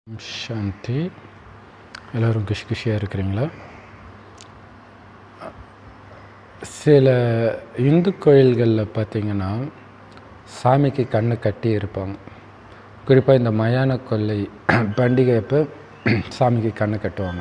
சாந்தி எல்லோரும் குஷி குஷியாக இருக்கிறீங்களா சில இந்து கோயில்களில் பார்த்தீங்கன்னா சாமிக்கு கண்ணு கட்டி இருப்பாங்க குறிப்பாக இந்த மயான கொள்ளை பண்டிகை அப்போ சாமிக்கு கண்ணு கட்டுவாங்க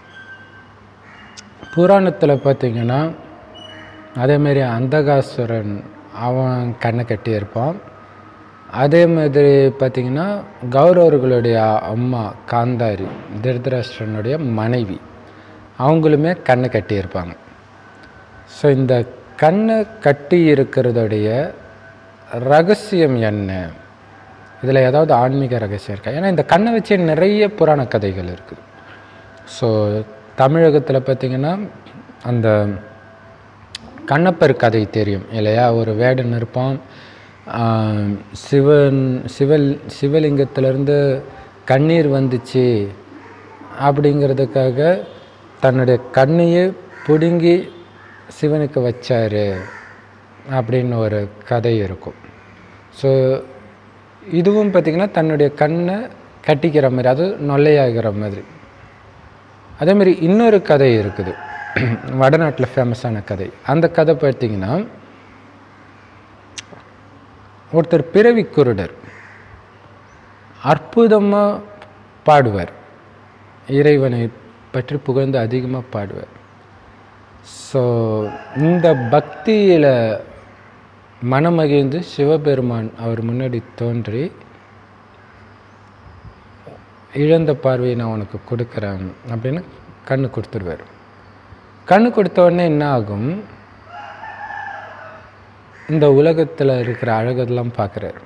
புராணத்தில் பார்த்தீங்கன்னா அதேமாரி அந்தகாசுரன் அவன் கண்ணை கட்டி இருப்பான் அதே மாதிரி பார்த்திங்கன்னா கௌரவர்களுடைய அம்மா காந்தாரி திருதராஷ்டிரனுடைய மனைவி அவங்களுமே கண்ணை கட்டியிருப்பாங்க ஸோ இந்த கண்ணை கட்டி இருக்கிறதுடைய ரகசியம் என்ன இதில் ஏதாவது ஆன்மீக ரகசியம் இருக்கா ஏன்னா இந்த கண்ணை வச்சு நிறைய புராண கதைகள் இருக்குது ஸோ தமிழகத்தில் பார்த்திங்கன்னா அந்த கண்ணப்பர் கதை தெரியும் இல்லையா ஒரு வேடன் இருப்பான் சிவன் சிவல் சிவலிங்கத்திலேருந்து கண்ணீர் வந்துச்சு அப்படிங்கிறதுக்காக தன்னுடைய கண்ணையே பிடுங்கி சிவனுக்கு வச்சார் அப்படின்னு ஒரு கதை இருக்கும் ஸோ இதுவும் பார்த்திங்கன்னா தன்னுடைய கண்ணை கட்டிக்கிற மாதிரி அது நொல்லையாகிற மாதிரி அதேமாரி இன்னொரு கதை இருக்குது வடநாட்டில் ஃபேமஸான கதை அந்த கதை பார்த்திங்கன்னா ஒருத்தர் பிறவி குருடர் அற்புதமாக பாடுவார் இறைவனை பற்றி புகழ்ந்து அதிகமாக பாடுவார் ஸோ இந்த பக்தியில் மனமகிழ்ந்து சிவபெருமான் அவர் முன்னாடி தோன்றி இழந்த பார்வையை நான் உனக்கு கொடுக்குறேன் அப்படின்னு கண்ணு கொடுத்துருவார் கண்ணு கொடுத்த உடனே என்ன ஆகும் இந்த உலகத்தில் இருக்கிற அழகெல்லாம் பார்க்குறாரு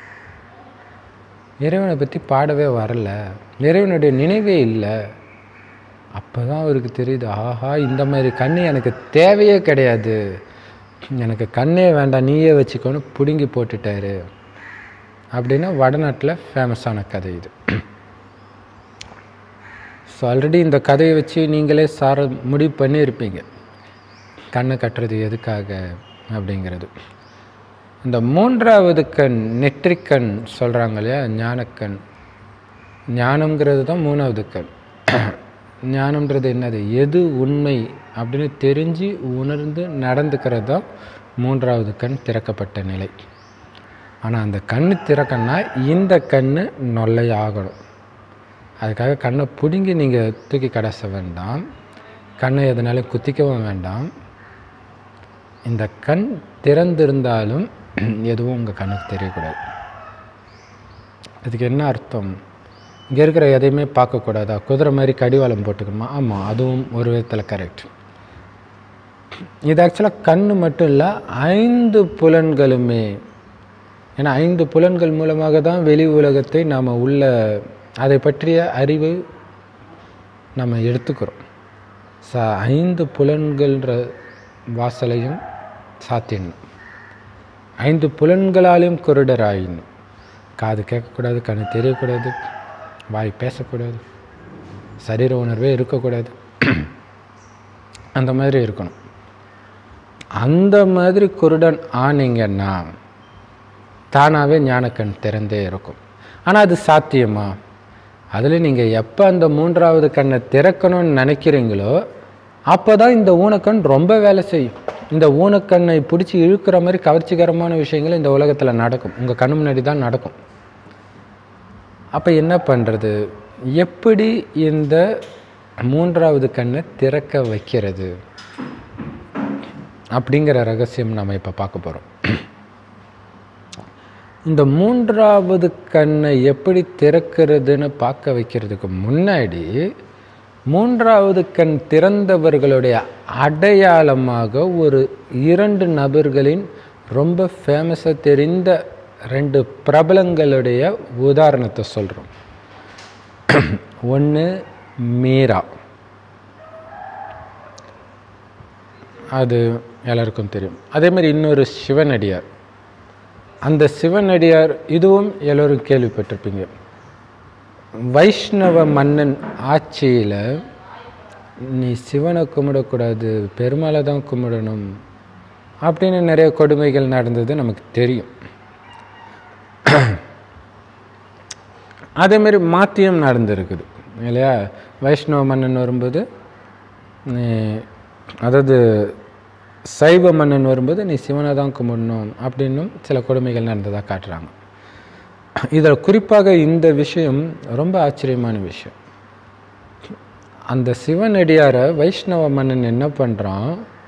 இறைவனை பற்றி பாடவே வரல இறைவனுடைய நினைவே இல்லை அப்போ தான் அவருக்கு தெரியுது ஆஹா இந்த மாதிரி கண் எனக்கு தேவையே கிடையாது எனக்கு கண்ணே வேண்டாம் நீயே வச்சுக்கோன்னு பிடுங்கி போட்டுட்டாரு அப்படின்னா வடநாட்டில் ஃபேமஸான கதை இது ஸோ ஆல்ரெடி இந்த கதையை வச்சு நீங்களே சார முடிவு பண்ணியிருப்பீங்க கண்ணை கட்டுறது எதுக்காக அப்படிங்கிறது இந்த மூன்றாவது கண் நெற்றிக்கண் சொல்கிறாங்க இல்லையா ஞானக்கண் ஞானம்ங்கிறது தான் மூணாவது கண் ஞானம்ன்றது என்னது எது உண்மை அப்படின்னு தெரிஞ்சு உணர்ந்து நடந்துக்கிறது தான் மூன்றாவது கண் திறக்கப்பட்ட நிலை ஆனால் அந்த கண் திறக்கன்னா இந்த கண் நொல்லை ஆகணும் அதுக்காக கண்ணை பிடுங்கி நீங்கள் தூக்கி கடைச வேண்டாம் கண்ணை எதனாலும் குத்திக்கவும் வேண்டாம் இந்த கண் திறந்திருந்தாலும் எதுவும் உங்கள் கண்ணுக்கு தெரியக்கூடாது அதுக்கு என்ன அர்த்தம் இங்கே இருக்கிற எதையுமே பார்க்கக்கூடாதா குதிரை மாதிரி கடிவாளம் போட்டுக்கணுமா ஆமாம் அதுவும் ஒரு விதத்தில் கரெக்ட் இது ஆக்சுவலாக கண் மட்டும் இல்லை ஐந்து புலன்களுமே ஏன்னா ஐந்து புலன்கள் மூலமாக தான் வெளி உலகத்தை நாம் உள்ள அதை பற்றிய அறிவு நம்ம எடுத்துக்கிறோம் ச ஐந்து புலன்கள்ன்ற வாசலையும் சாத்திடணும் ஐந்து புலன்களாலையும் குருடர் ஆயிடணும் காது கேட்கக்கூடாது கண் தெரியக்கூடாது வாய் பேசக்கூடாது சரீர உணர்வே இருக்கக்கூடாது அந்த மாதிரி இருக்கணும் அந்த மாதிரி குருடன் ஆனீங்கன்னா தானாகவே ஞானக்கண் திறந்தே இருக்கும் ஆனால் அது சாத்தியமா அதில் நீங்கள் எப்போ அந்த மூன்றாவது கண்ணை திறக்கணும்னு நினைக்கிறீங்களோ அப்போ தான் இந்த ஊனக்கண் ரொம்ப வேலை செய்யும் இந்த ஊனக்கண்ணை பிடிச்சி இழுக்கிற மாதிரி கவர்ச்சிகரமான விஷயங்கள் இந்த உலகத்தில் நடக்கும் உங்கள் கண்ணு முன்னாடி தான் நடக்கும் அப்போ என்ன பண்ணுறது எப்படி இந்த மூன்றாவது கண்ணை திறக்க வைக்கிறது அப்படிங்கிற ரகசியம் நம்ம இப்போ பார்க்க போகிறோம் இந்த மூன்றாவது கண்ணை எப்படி திறக்கிறதுன்னு பார்க்க வைக்கிறதுக்கு முன்னாடி மூன்றாவது கண் திறந்தவர்களுடைய அடையாளமாக ஒரு இரண்டு நபர்களின் ரொம்ப ஃபேமஸாக தெரிந்த ரெண்டு பிரபலங்களுடைய உதாரணத்தை சொல்கிறோம் ஒன்று மீரா அது எல்லாருக்கும் தெரியும் அதேமாதிரி இன்னொரு சிவனடியார் அந்த சிவனடியார் இதுவும் எல்லோரும் கேள்விப்பட்டிருப்பீங்க வைஷ்ணவ மன்னன் ஆட்சியில் நீ சிவனை கும்பிடக்கூடாது பெருமாளை தான் கும்பிடணும் அப்படின்னு நிறைய கொடுமைகள் நடந்தது நமக்கு தெரியும் அதேமாரி மாற்றியும் நடந்திருக்குது இல்லையா வைஷ்ணவ மன்னன் வரும்போது நீ அதாவது சைவ மன்னன் வரும்போது நீ சிவனை தான் கும்பிடணும் அப்படின்னும் சில கொடுமைகள் நடந்ததாக காட்டுறாங்க இதில் குறிப்பாக இந்த விஷயம் ரொம்ப ஆச்சரியமான விஷயம் அந்த சிவனடியாரை வைஷ்ணவ மன்னன் என்ன பண்ணுறான்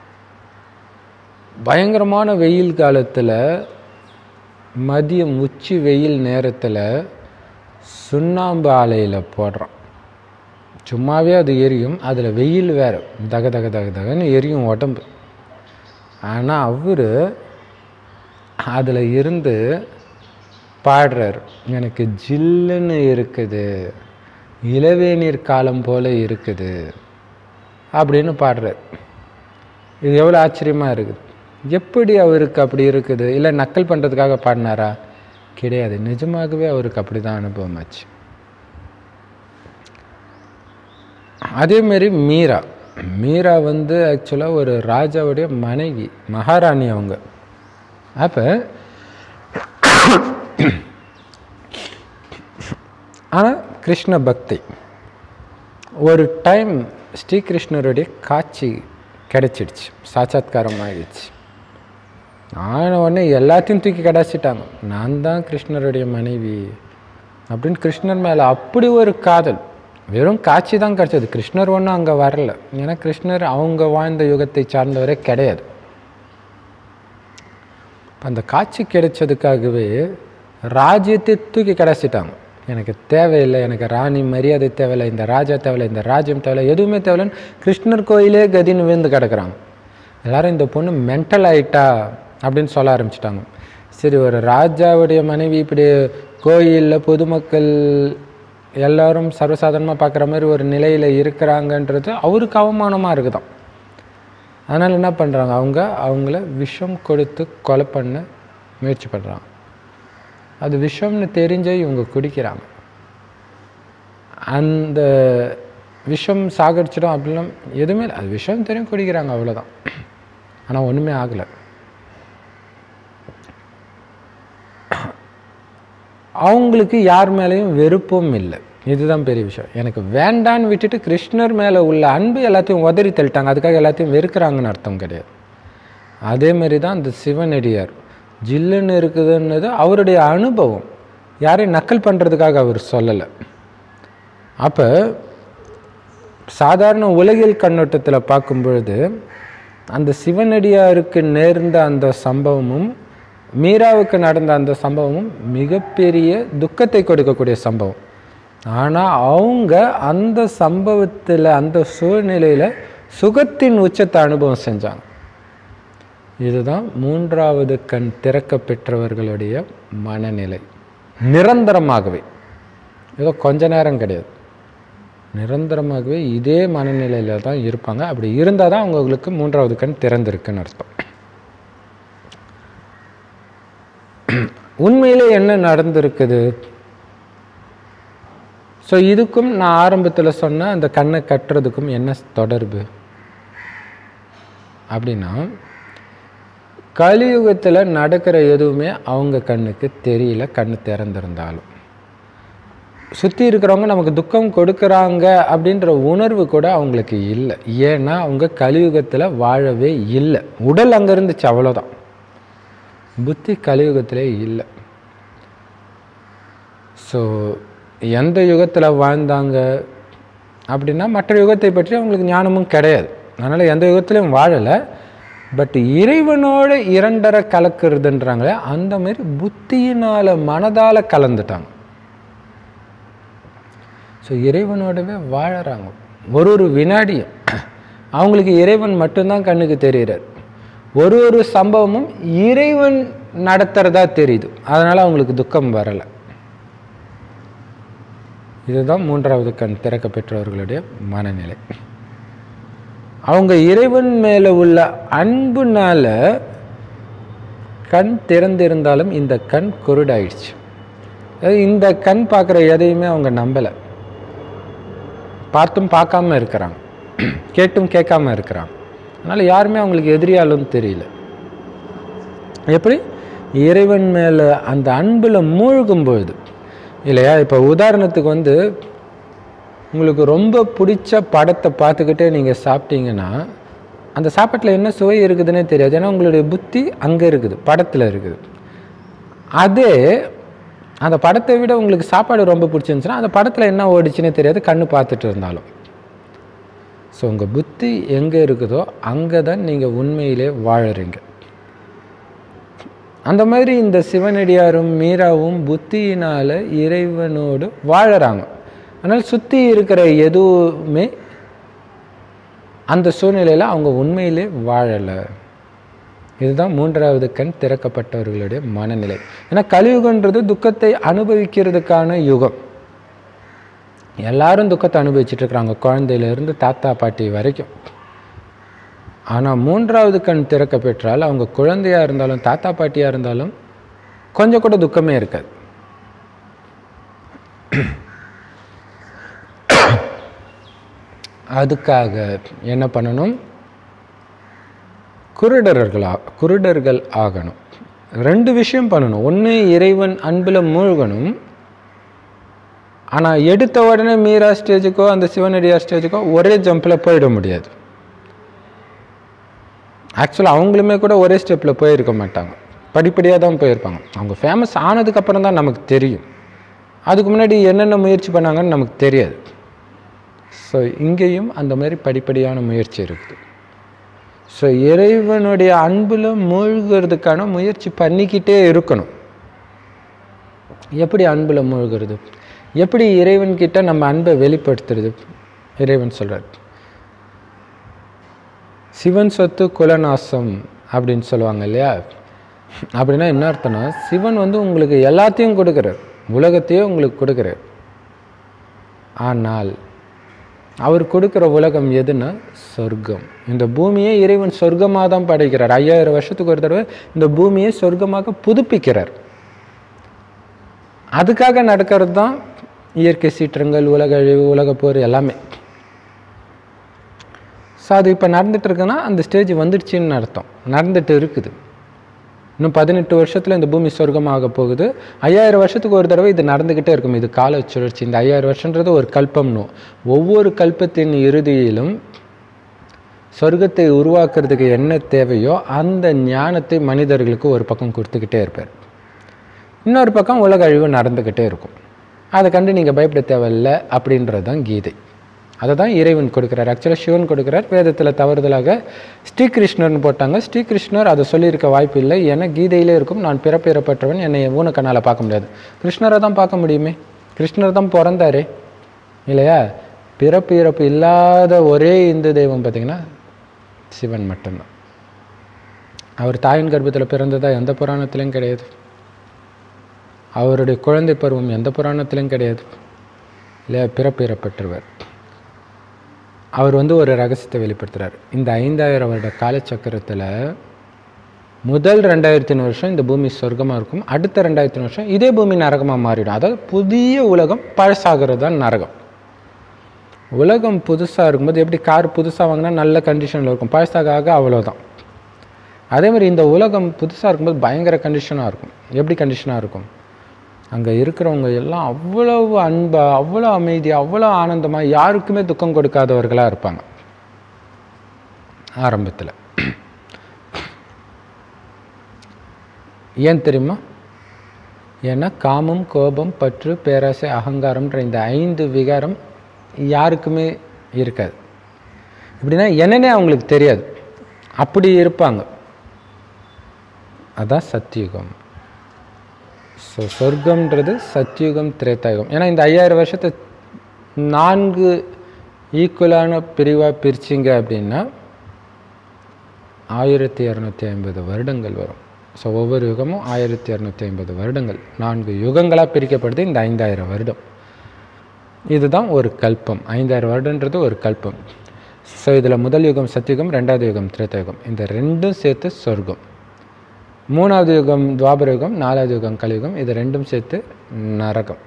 பயங்கரமான வெயில் காலத்தில் மதியம் உச்சி வெயில் நேரத்தில் சுண்ணாம்பு ஆலையில் போடுறான் சும்மாவே அது எரியும் அதில் வெயில் வேறு தக தக தக தகன்னு எரியும் உடம்பு ஆனால் அவர் அதில் இருந்து பாடுறார் எனக்கு ஜில்லுன்னு இருக்குது இளவேநீர் காலம் போல இருக்குது அப்படின்னு பாடுறார் இது எவ்வளோ ஆச்சரியமாக இருக்குது எப்படி அவருக்கு அப்படி இருக்குது இல்லை நக்கல் பண்ணுறதுக்காக பாடினாரா கிடையாது நிஜமாகவே அவருக்கு அப்படி தான் அனுபவம் ஆச்சு அதேமாரி மீரா மீரா வந்து ஆக்சுவலாக ஒரு ராஜாவுடைய மனைவி மகாராணி அவங்க அப்போ ஆனால் கிருஷ்ண பக்தி ஒரு டைம் ஸ்ரீகிருஷ்ணருடைய காட்சி கிடைச்சிடுச்சு சாட்சாத்காரம் ஆகிடுச்சு ஆன உடனே எல்லாத்தையும் தூக்கி கிடச்சிட்டாங்க நான் தான் கிருஷ்ணருடைய மனைவி அப்படின்னு கிருஷ்ணர் மேலே அப்படி ஒரு காதல் வெறும் காட்சி தான் கிடச்சது கிருஷ்ணர் ஒன்றும் அங்கே வரல ஏன்னா கிருஷ்ணர் அவங்க வாழ்ந்த யுகத்தை சார்ந்தவரே கிடையாது அந்த காட்சி கிடைச்சதுக்காகவே ராஜ்யத்தை தூக்கி கிடச்சிட்டாங்க எனக்கு தேவையில்லை எனக்கு ராணி மரியாதை தேவையில்லை இந்த ராஜா தேவையில்லை இந்த ராஜ்யம் தேவையில்லை எதுவுமே தேவையில்லைன்னு கிருஷ்ணர் கோயிலே கதின்னு விழுந்து கிடக்குறாங்க எல்லாரும் இந்த பொண்ணு மென்டல் ஆயிட்டா அப்படின்னு சொல்ல ஆரம்பிச்சிட்டாங்க சரி ஒரு ராஜாவுடைய மனைவி இப்படி கோயிலில் பொதுமக்கள் எல்லாரும் சர்வசாதாரணமாக பார்க்குற மாதிரி ஒரு நிலையில் இருக்கிறாங்கன்றது அவருக்கு அவமானமாக இருக்குதாம் அதனால் என்ன பண்ணுறாங்க அவங்க அவங்கள விஷம் கொடுத்து கொலை பண்ண முயற்சி பண்ணுறாங்க அது விஷம்னு தெரிஞ்சே இவங்க குடிக்கிறாங்க அந்த விஷம் சாகடிச்சிடும் அப்படிலாம் எதுவுமே இல்லை அது விஷம் தெரியும் குடிக்கிறாங்க அவ்வளோதான் ஆனால் ஒன்றுமே ஆகலை அவங்களுக்கு யார் மேலேயும் வெறுப்பும் இல்லை இதுதான் பெரிய விஷயம் எனக்கு வேண்டான்னு விட்டுட்டு கிருஷ்ணர் மேலே உள்ள அன்பு எல்லாத்தையும் உதறி தள்ளிட்டாங்க அதுக்காக எல்லாத்தையும் வெறுக்கிறாங்கன்னு அர்த்தம் கிடையாது அதேமாரி தான் அந்த சிவனடியார் ஜில்லுன்னு இருக்குதுன்னது அவருடைய அனுபவம் யாரையும் நக்கல் பண்ணுறதுக்காக அவர் சொல்லலை அப்போ சாதாரண உலகில் கண்ணோட்டத்தில் பார்க்கும் பொழுது அந்த சிவனடியாருக்கு நேர்ந்த அந்த சம்பவமும் மீராவுக்கு நடந்த அந்த சம்பவமும் மிகப்பெரிய துக்கத்தை கொடுக்கக்கூடிய சம்பவம் ஆனால் அவங்க அந்த சம்பவத்தில் அந்த சூழ்நிலையில் சுகத்தின் உச்சத்தை அனுபவம் செஞ்சாங்க இதுதான் மூன்றாவது கண் திறக்க பெற்றவர்களுடைய மனநிலை நிரந்தரமாகவே ஏதோ கொஞ்ச நேரம் கிடையாது நிரந்தரமாகவே இதே மனநிலையில் தான் இருப்பாங்க அப்படி இருந்தால் தான் அவங்களுக்கு மூன்றாவது கண் திறந்திருக்குன்னு அர்த்தம் உண்மையிலே என்ன நடந்திருக்குது ஸோ இதுக்கும் நான் ஆரம்பத்தில் சொன்ன அந்த கண்ணை கட்டுறதுக்கும் என்ன தொடர்பு அப்படின்னா கலியுகத்தில் நடக்கிற எதுவுமே அவங்க கண்ணுக்கு தெரியல கண்ணு திறந்திருந்தாலும் சுற்றி இருக்கிறவங்க நமக்கு துக்கம் கொடுக்குறாங்க அப்படின்ற உணர்வு கூட அவங்களுக்கு இல்லை ஏன்னா அவங்க கலியுகத்தில் வாழவே இல்லை உடல் அங்கே இருந்துச்சு அவ்வளோதான் புத்தி கலியுகத்திலே இல்லை ஸோ எந்த யுகத்தில் வாழ்ந்தாங்க அப்படின்னா மற்ற யுகத்தை பற்றி அவங்களுக்கு ஞானமும் கிடையாது அதனால் எந்த யுகத்திலையும் வாழலை பட் இறைவனோட இரண்டரை கலக்கிறதுன்றாங்களே அந்த மாதிரி புத்தியினால் மனதால் கலந்துட்டாங்க ஸோ இறைவனோடவே வாழறாங்க ஒரு ஒரு வினாடியும் அவங்களுக்கு இறைவன் மட்டும்தான் கண்ணுக்கு தெரிகிறார் ஒரு ஒரு சம்பவமும் இறைவன் நடத்துகிறதா தெரியுது அதனால் அவங்களுக்கு துக்கம் வரலை இதுதான் மூன்றாவது கண் திறக்க பெற்றவர்களுடைய மனநிலை அவங்க இறைவன் மேலே உள்ள அன்புனால கண் திறந்திருந்தாலும் இந்த கண் குருடாயிடுச்சு அதாவது இந்த கண் பார்க்குற எதையுமே அவங்க நம்பலை பார்த்தும் பார்க்காம இருக்கிறாங்க கேட்டும் கேட்காம இருக்கிறாங்க அதனால் யாருமே அவங்களுக்கு எதிரியாலும் தெரியல எப்படி இறைவன் மேலே அந்த அன்பில் மூழ்கும் பொழுது இல்லையா இப்போ உதாரணத்துக்கு வந்து உங்களுக்கு ரொம்ப பிடிச்ச படத்தை பார்த்துக்கிட்டே நீங்கள் சாப்பிட்டீங்கன்னா அந்த சாப்பாட்டில் என்ன சுவை இருக்குதுன்னே தெரியாது ஏன்னா உங்களுடைய புத்தி அங்கே இருக்குது படத்தில் இருக்குது அதே அந்த படத்தை விட உங்களுக்கு சாப்பாடு ரொம்ப பிடிச்சிருந்துச்சுன்னா அந்த படத்தில் என்ன ஓடிச்சுன்னே தெரியாது கண்ணு பார்த்துட்டு இருந்தாலும் ஸோ உங்கள் புத்தி எங்கே இருக்குதோ அங்கே தான் நீங்கள் உண்மையிலே வாழறீங்க அந்த மாதிரி இந்த சிவனடியாரும் மீராவும் புத்தியினால் இறைவனோடு வாழறாங்க ஆனால் சுற்றி இருக்கிற எதுவுமே அந்த சூழ்நிலையில் அவங்க உண்மையிலே வாழலை இதுதான் மூன்றாவது கண் திறக்கப்பட்டவர்களுடைய மனநிலை ஏன்னா கலியுகன்றது துக்கத்தை அனுபவிக்கிறதுக்கான யுகம் எல்லாரும் துக்கத்தை அனுபவிச்சுட்டு இருக்கிறாங்க குழந்தையிலேருந்து தாத்தா பாட்டி வரைக்கும் ஆனால் மூன்றாவது கண் திறக்க பெற்றால் அவங்க குழந்தையா இருந்தாலும் தாத்தா பாட்டியாக இருந்தாலும் கொஞ்சம் கூட துக்கமே இருக்காது அதுக்காக என்ன பண்ணணும் குருடர்களா குருடர்கள் ஆகணும் ரெண்டு விஷயம் பண்ணணும் ஒன்று இறைவன் அன்பில் மூழ்கணும் ஆனால் எடுத்த உடனே மீரா ஸ்டேஜுக்கோ அந்த சிவனடியார் ஸ்டேஜுக்கோ ஒரே ஜம்பில் போயிட முடியாது ஆக்சுவலாக அவங்களுமே கூட ஒரே ஸ்டெப்பில் போயிருக்க மாட்டாங்க படிப்படியாக தான் போயிருப்பாங்க அவங்க ஃபேமஸ் ஆனதுக்கப்புறம் தான் நமக்கு தெரியும் அதுக்கு முன்னாடி என்னென்ன முயற்சி பண்ணாங்கன்னு நமக்கு தெரியாது ஸோ இங்கேயும் அந்த மாதிரி படிப்படியான முயற்சி இருக்குது ஸோ இறைவனுடைய அன்பில் மூழ்கிறதுக்கான முயற்சி பண்ணிக்கிட்டே இருக்கணும் எப்படி அன்பில் மூழ்கிறது எப்படி இறைவன்கிட்ட நம்ம அன்பை வெளிப்படுத்துறது இறைவன் சொல்கிறார் சிவன் சொத்து குலநாசம் அப்படின்னு சொல்லுவாங்க இல்லையா அப்படின்னா என்ன அர்த்தம்னா சிவன் வந்து உங்களுக்கு எல்லாத்தையும் கொடுக்குறார் உலகத்தையே உங்களுக்கு கொடுக்குறார் ஆனால் அவர் கொடுக்குற உலகம் எதுன்னா சொர்க்கம் இந்த பூமியை இறைவன் சொர்க்கமாக தான் படைக்கிறார் ஐயாயிரம் வருஷத்துக்கு ஒரு தடவை இந்த பூமியை சொர்க்கமாக புதுப்பிக்கிறார் அதுக்காக நடக்கிறது தான் இயற்கை சீற்றங்கள் உலக அழிவு உலகப் போர் எல்லாமே ஸோ அது இப்போ நடந்துட்டு இருக்குன்னா அந்த ஸ்டேஜ் வந்துடுச்சின்னு அர்த்தம் நடந்துட்டு இருக்குது இன்னும் பதினெட்டு வருஷத்தில் இந்த பூமி சொர்க்கமாக போகுது ஐயாயிரம் வருஷத்துக்கு ஒரு தடவை இது நடந்துக்கிட்டே இருக்கும் இது கால சுழற்சி இந்த ஐயாயிரம் வருஷன்றது ஒரு கல்பம்னு ஒவ்வொரு கல்பத்தின் இறுதியிலும் சொர்க்கத்தை உருவாக்குறதுக்கு என்ன தேவையோ அந்த ஞானத்தை மனிதர்களுக்கு ஒரு பக்கம் கொடுத்துக்கிட்டே இருப்பார் இன்னொரு பக்கம் உலக அழிவு நடந்துக்கிட்டே இருக்கும் அதை கண்டு நீங்கள் பயப்பட தேவையில்லை அப்படின்றது தான் கீதை அதை தான் இறைவன் கொடுக்குறார் ஆக்சுவலாக சிவன் கொடுக்குறார் வேதத்தில் தவறுதலாக ஸ்ரீகிருஷ்ணர்னு போட்டாங்க ஸ்ரீகிருஷ்ணர் அதை சொல்லியிருக்க வாய்ப்பு இல்லை ஏன்னா கீதையிலே இருக்கும் நான் பிறப்பிறப்பட்டவன் என்னை ஊனக்கண்ணால் பார்க்க முடியாது கிருஷ்ணரை தான் பார்க்க முடியுமே கிருஷ்ணர் தான் பிறந்தாரே இல்லையா பிறப்பு இறப்பு இல்லாத ஒரே இந்து தெய்வம் பார்த்திங்கன்னா சிவன் மட்டும்தான் அவர் தாயின் கர்ப்பத்தில் பிறந்ததா எந்த புராணத்திலையும் கிடையாது அவருடைய குழந்தை பருவம் எந்த புராணத்திலையும் கிடையாது இல்லையா பிறப்பிறப்பற்றவர் அவர் வந்து ஒரு ரகசியத்தை வெளிப்படுத்துகிறார் இந்த ஐந்தாயிரம் வருட காலச்சக்கரத்தில் முதல் ரெண்டாயிரத்தி வருஷம் இந்த பூமி சொர்க்கமாக இருக்கும் அடுத்த ரெண்டாயிரத்தி வருஷம் இதே பூமி நரகமாக மாறிடும் அதாவது புதிய உலகம் பழசாகிறது தான் நரகம் உலகம் புதுசாக இருக்கும்போது எப்படி கார் புதுசாக வாங்கினா நல்ல கண்டிஷனில் இருக்கும் பழசாக ஆக அவ்வளோதான் அதே மாதிரி இந்த உலகம் புதுசாக இருக்கும்போது பயங்கர கண்டிஷனாக இருக்கும் எப்படி கண்டிஷனாக இருக்கும் அங்கே இருக்கிறவங்க எல்லாம் அவ்வளவு அன்பாக அவ்வளோ அமைதியாக அவ்வளோ ஆனந்தமாக யாருக்குமே துக்கம் கொடுக்காதவர்களாக இருப்பாங்க ஆரம்பத்தில் ஏன் தெரியுமா ஏன்னா காமம் கோபம் பற்று பேராசை அகங்காரம்ன்ற இந்த ஐந்து விகாரம் யாருக்குமே இருக்காது எப்படின்னா என்னன்னே அவங்களுக்கு தெரியாது அப்படி இருப்பாங்க அதான் சத்தியுகம் ஸோ சொர்க்கம்ன்றது சத்தியுகம் திரேதாயுகம் ஏன்னா இந்த ஐயாயிரம் வருஷத்தை நான்கு ஈக்குவலான பிரிவாக பிரிச்சிங்க அப்படின்னா ஆயிரத்தி இரநூத்தி ஐம்பது வருடங்கள் வரும் ஸோ ஒவ்வொரு யுகமும் ஆயிரத்தி இரநூத்தி ஐம்பது வருடங்கள் நான்கு யுகங்களாக பிரிக்கப்படுது இந்த ஐந்தாயிரம் வருடம் இதுதான் ஒரு கல்பம் ஐந்தாயிரம் வருடன்றது ஒரு கல்பம் ஸோ இதில் முதல் யுகம் சத்தியுகம் ரெண்டாவது யுகம் திரேதாயுகம் இந்த ரெண்டும் சேர்த்து சொர்க்கம் மூணாவது யுகம் துவாபர யுகம் நாலாவது யுகம் கலியுகம் இது ரெண்டும் சேர்த்து நரகம்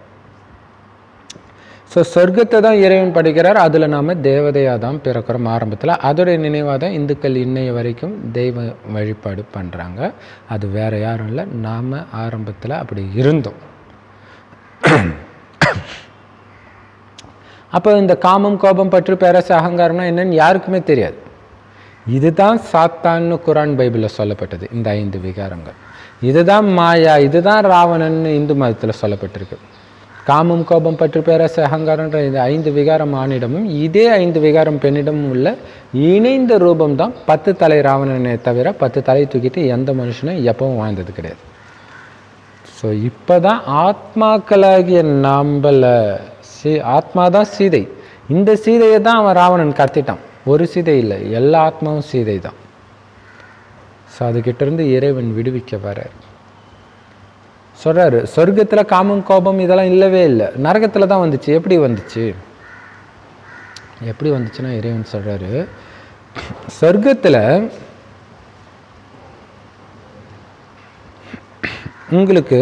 ஸோ சொர்க்கத்தை தான் இறைவன் படிக்கிறார் அதில் நாம் தேவதையாக தான் பிறக்கிறோம் ஆரம்பத்தில் அதோடைய நினைவாக தான் இந்துக்கள் இன்னைய வரைக்கும் தெய்வ வழிபாடு பண்ணுறாங்க அது வேறு யாரும் இல்லை நாம் ஆரம்பத்தில் அப்படி இருந்தோம் அப்போ இந்த காமம் கோபம் பற்று பேரசு அகங்காரம்னா என்னன்னு யாருக்குமே தெரியாது இதுதான் சாத்தான்னு குரான் பைபிளில் சொல்லப்பட்டது இந்த ஐந்து விகாரங்கள் இதுதான் மாயா இதுதான் ராவணன்னு இந்து மதத்தில் சொல்லப்பட்டிருக்கு காமம் கோபம் பற்று பேரசு அகங்காரன்ற இந்த ஐந்து விகாரம் ஆணிடமும் இதே ஐந்து விகாரம் பெண்ணிடமும் உள்ள இணைந்த ரூபம் தான் பத்து தலை ராவணனை தவிர பத்து தலை தூக்கிட்டு எந்த மனுஷனும் எப்பவும் வாழ்ந்தது கிடையாது ஸோ இப்போ தான் ஆத்மாக்களாகிய நம்மள சீ ஆத்மா தான் சீதை இந்த சீதையை தான் அவன் ராவணன் கடத்திட்டான் ஒரு சீதை இல்லை எல்லா ஆத்மாவும் சீதை தான் ஸோ அதுகிட்ட இருந்து இறைவன் விடுவிக்க வரார் சொல்றாரு சொர்க்கத்தில் காமம் கோபம் இதெல்லாம் இல்லவே இல்லை நரகத்தில் தான் வந்துச்சு எப்படி வந்துச்சு எப்படி வந்துச்சுன்னா இறைவன் சொல்றாரு சொர்க்கத்தில் உங்களுக்கு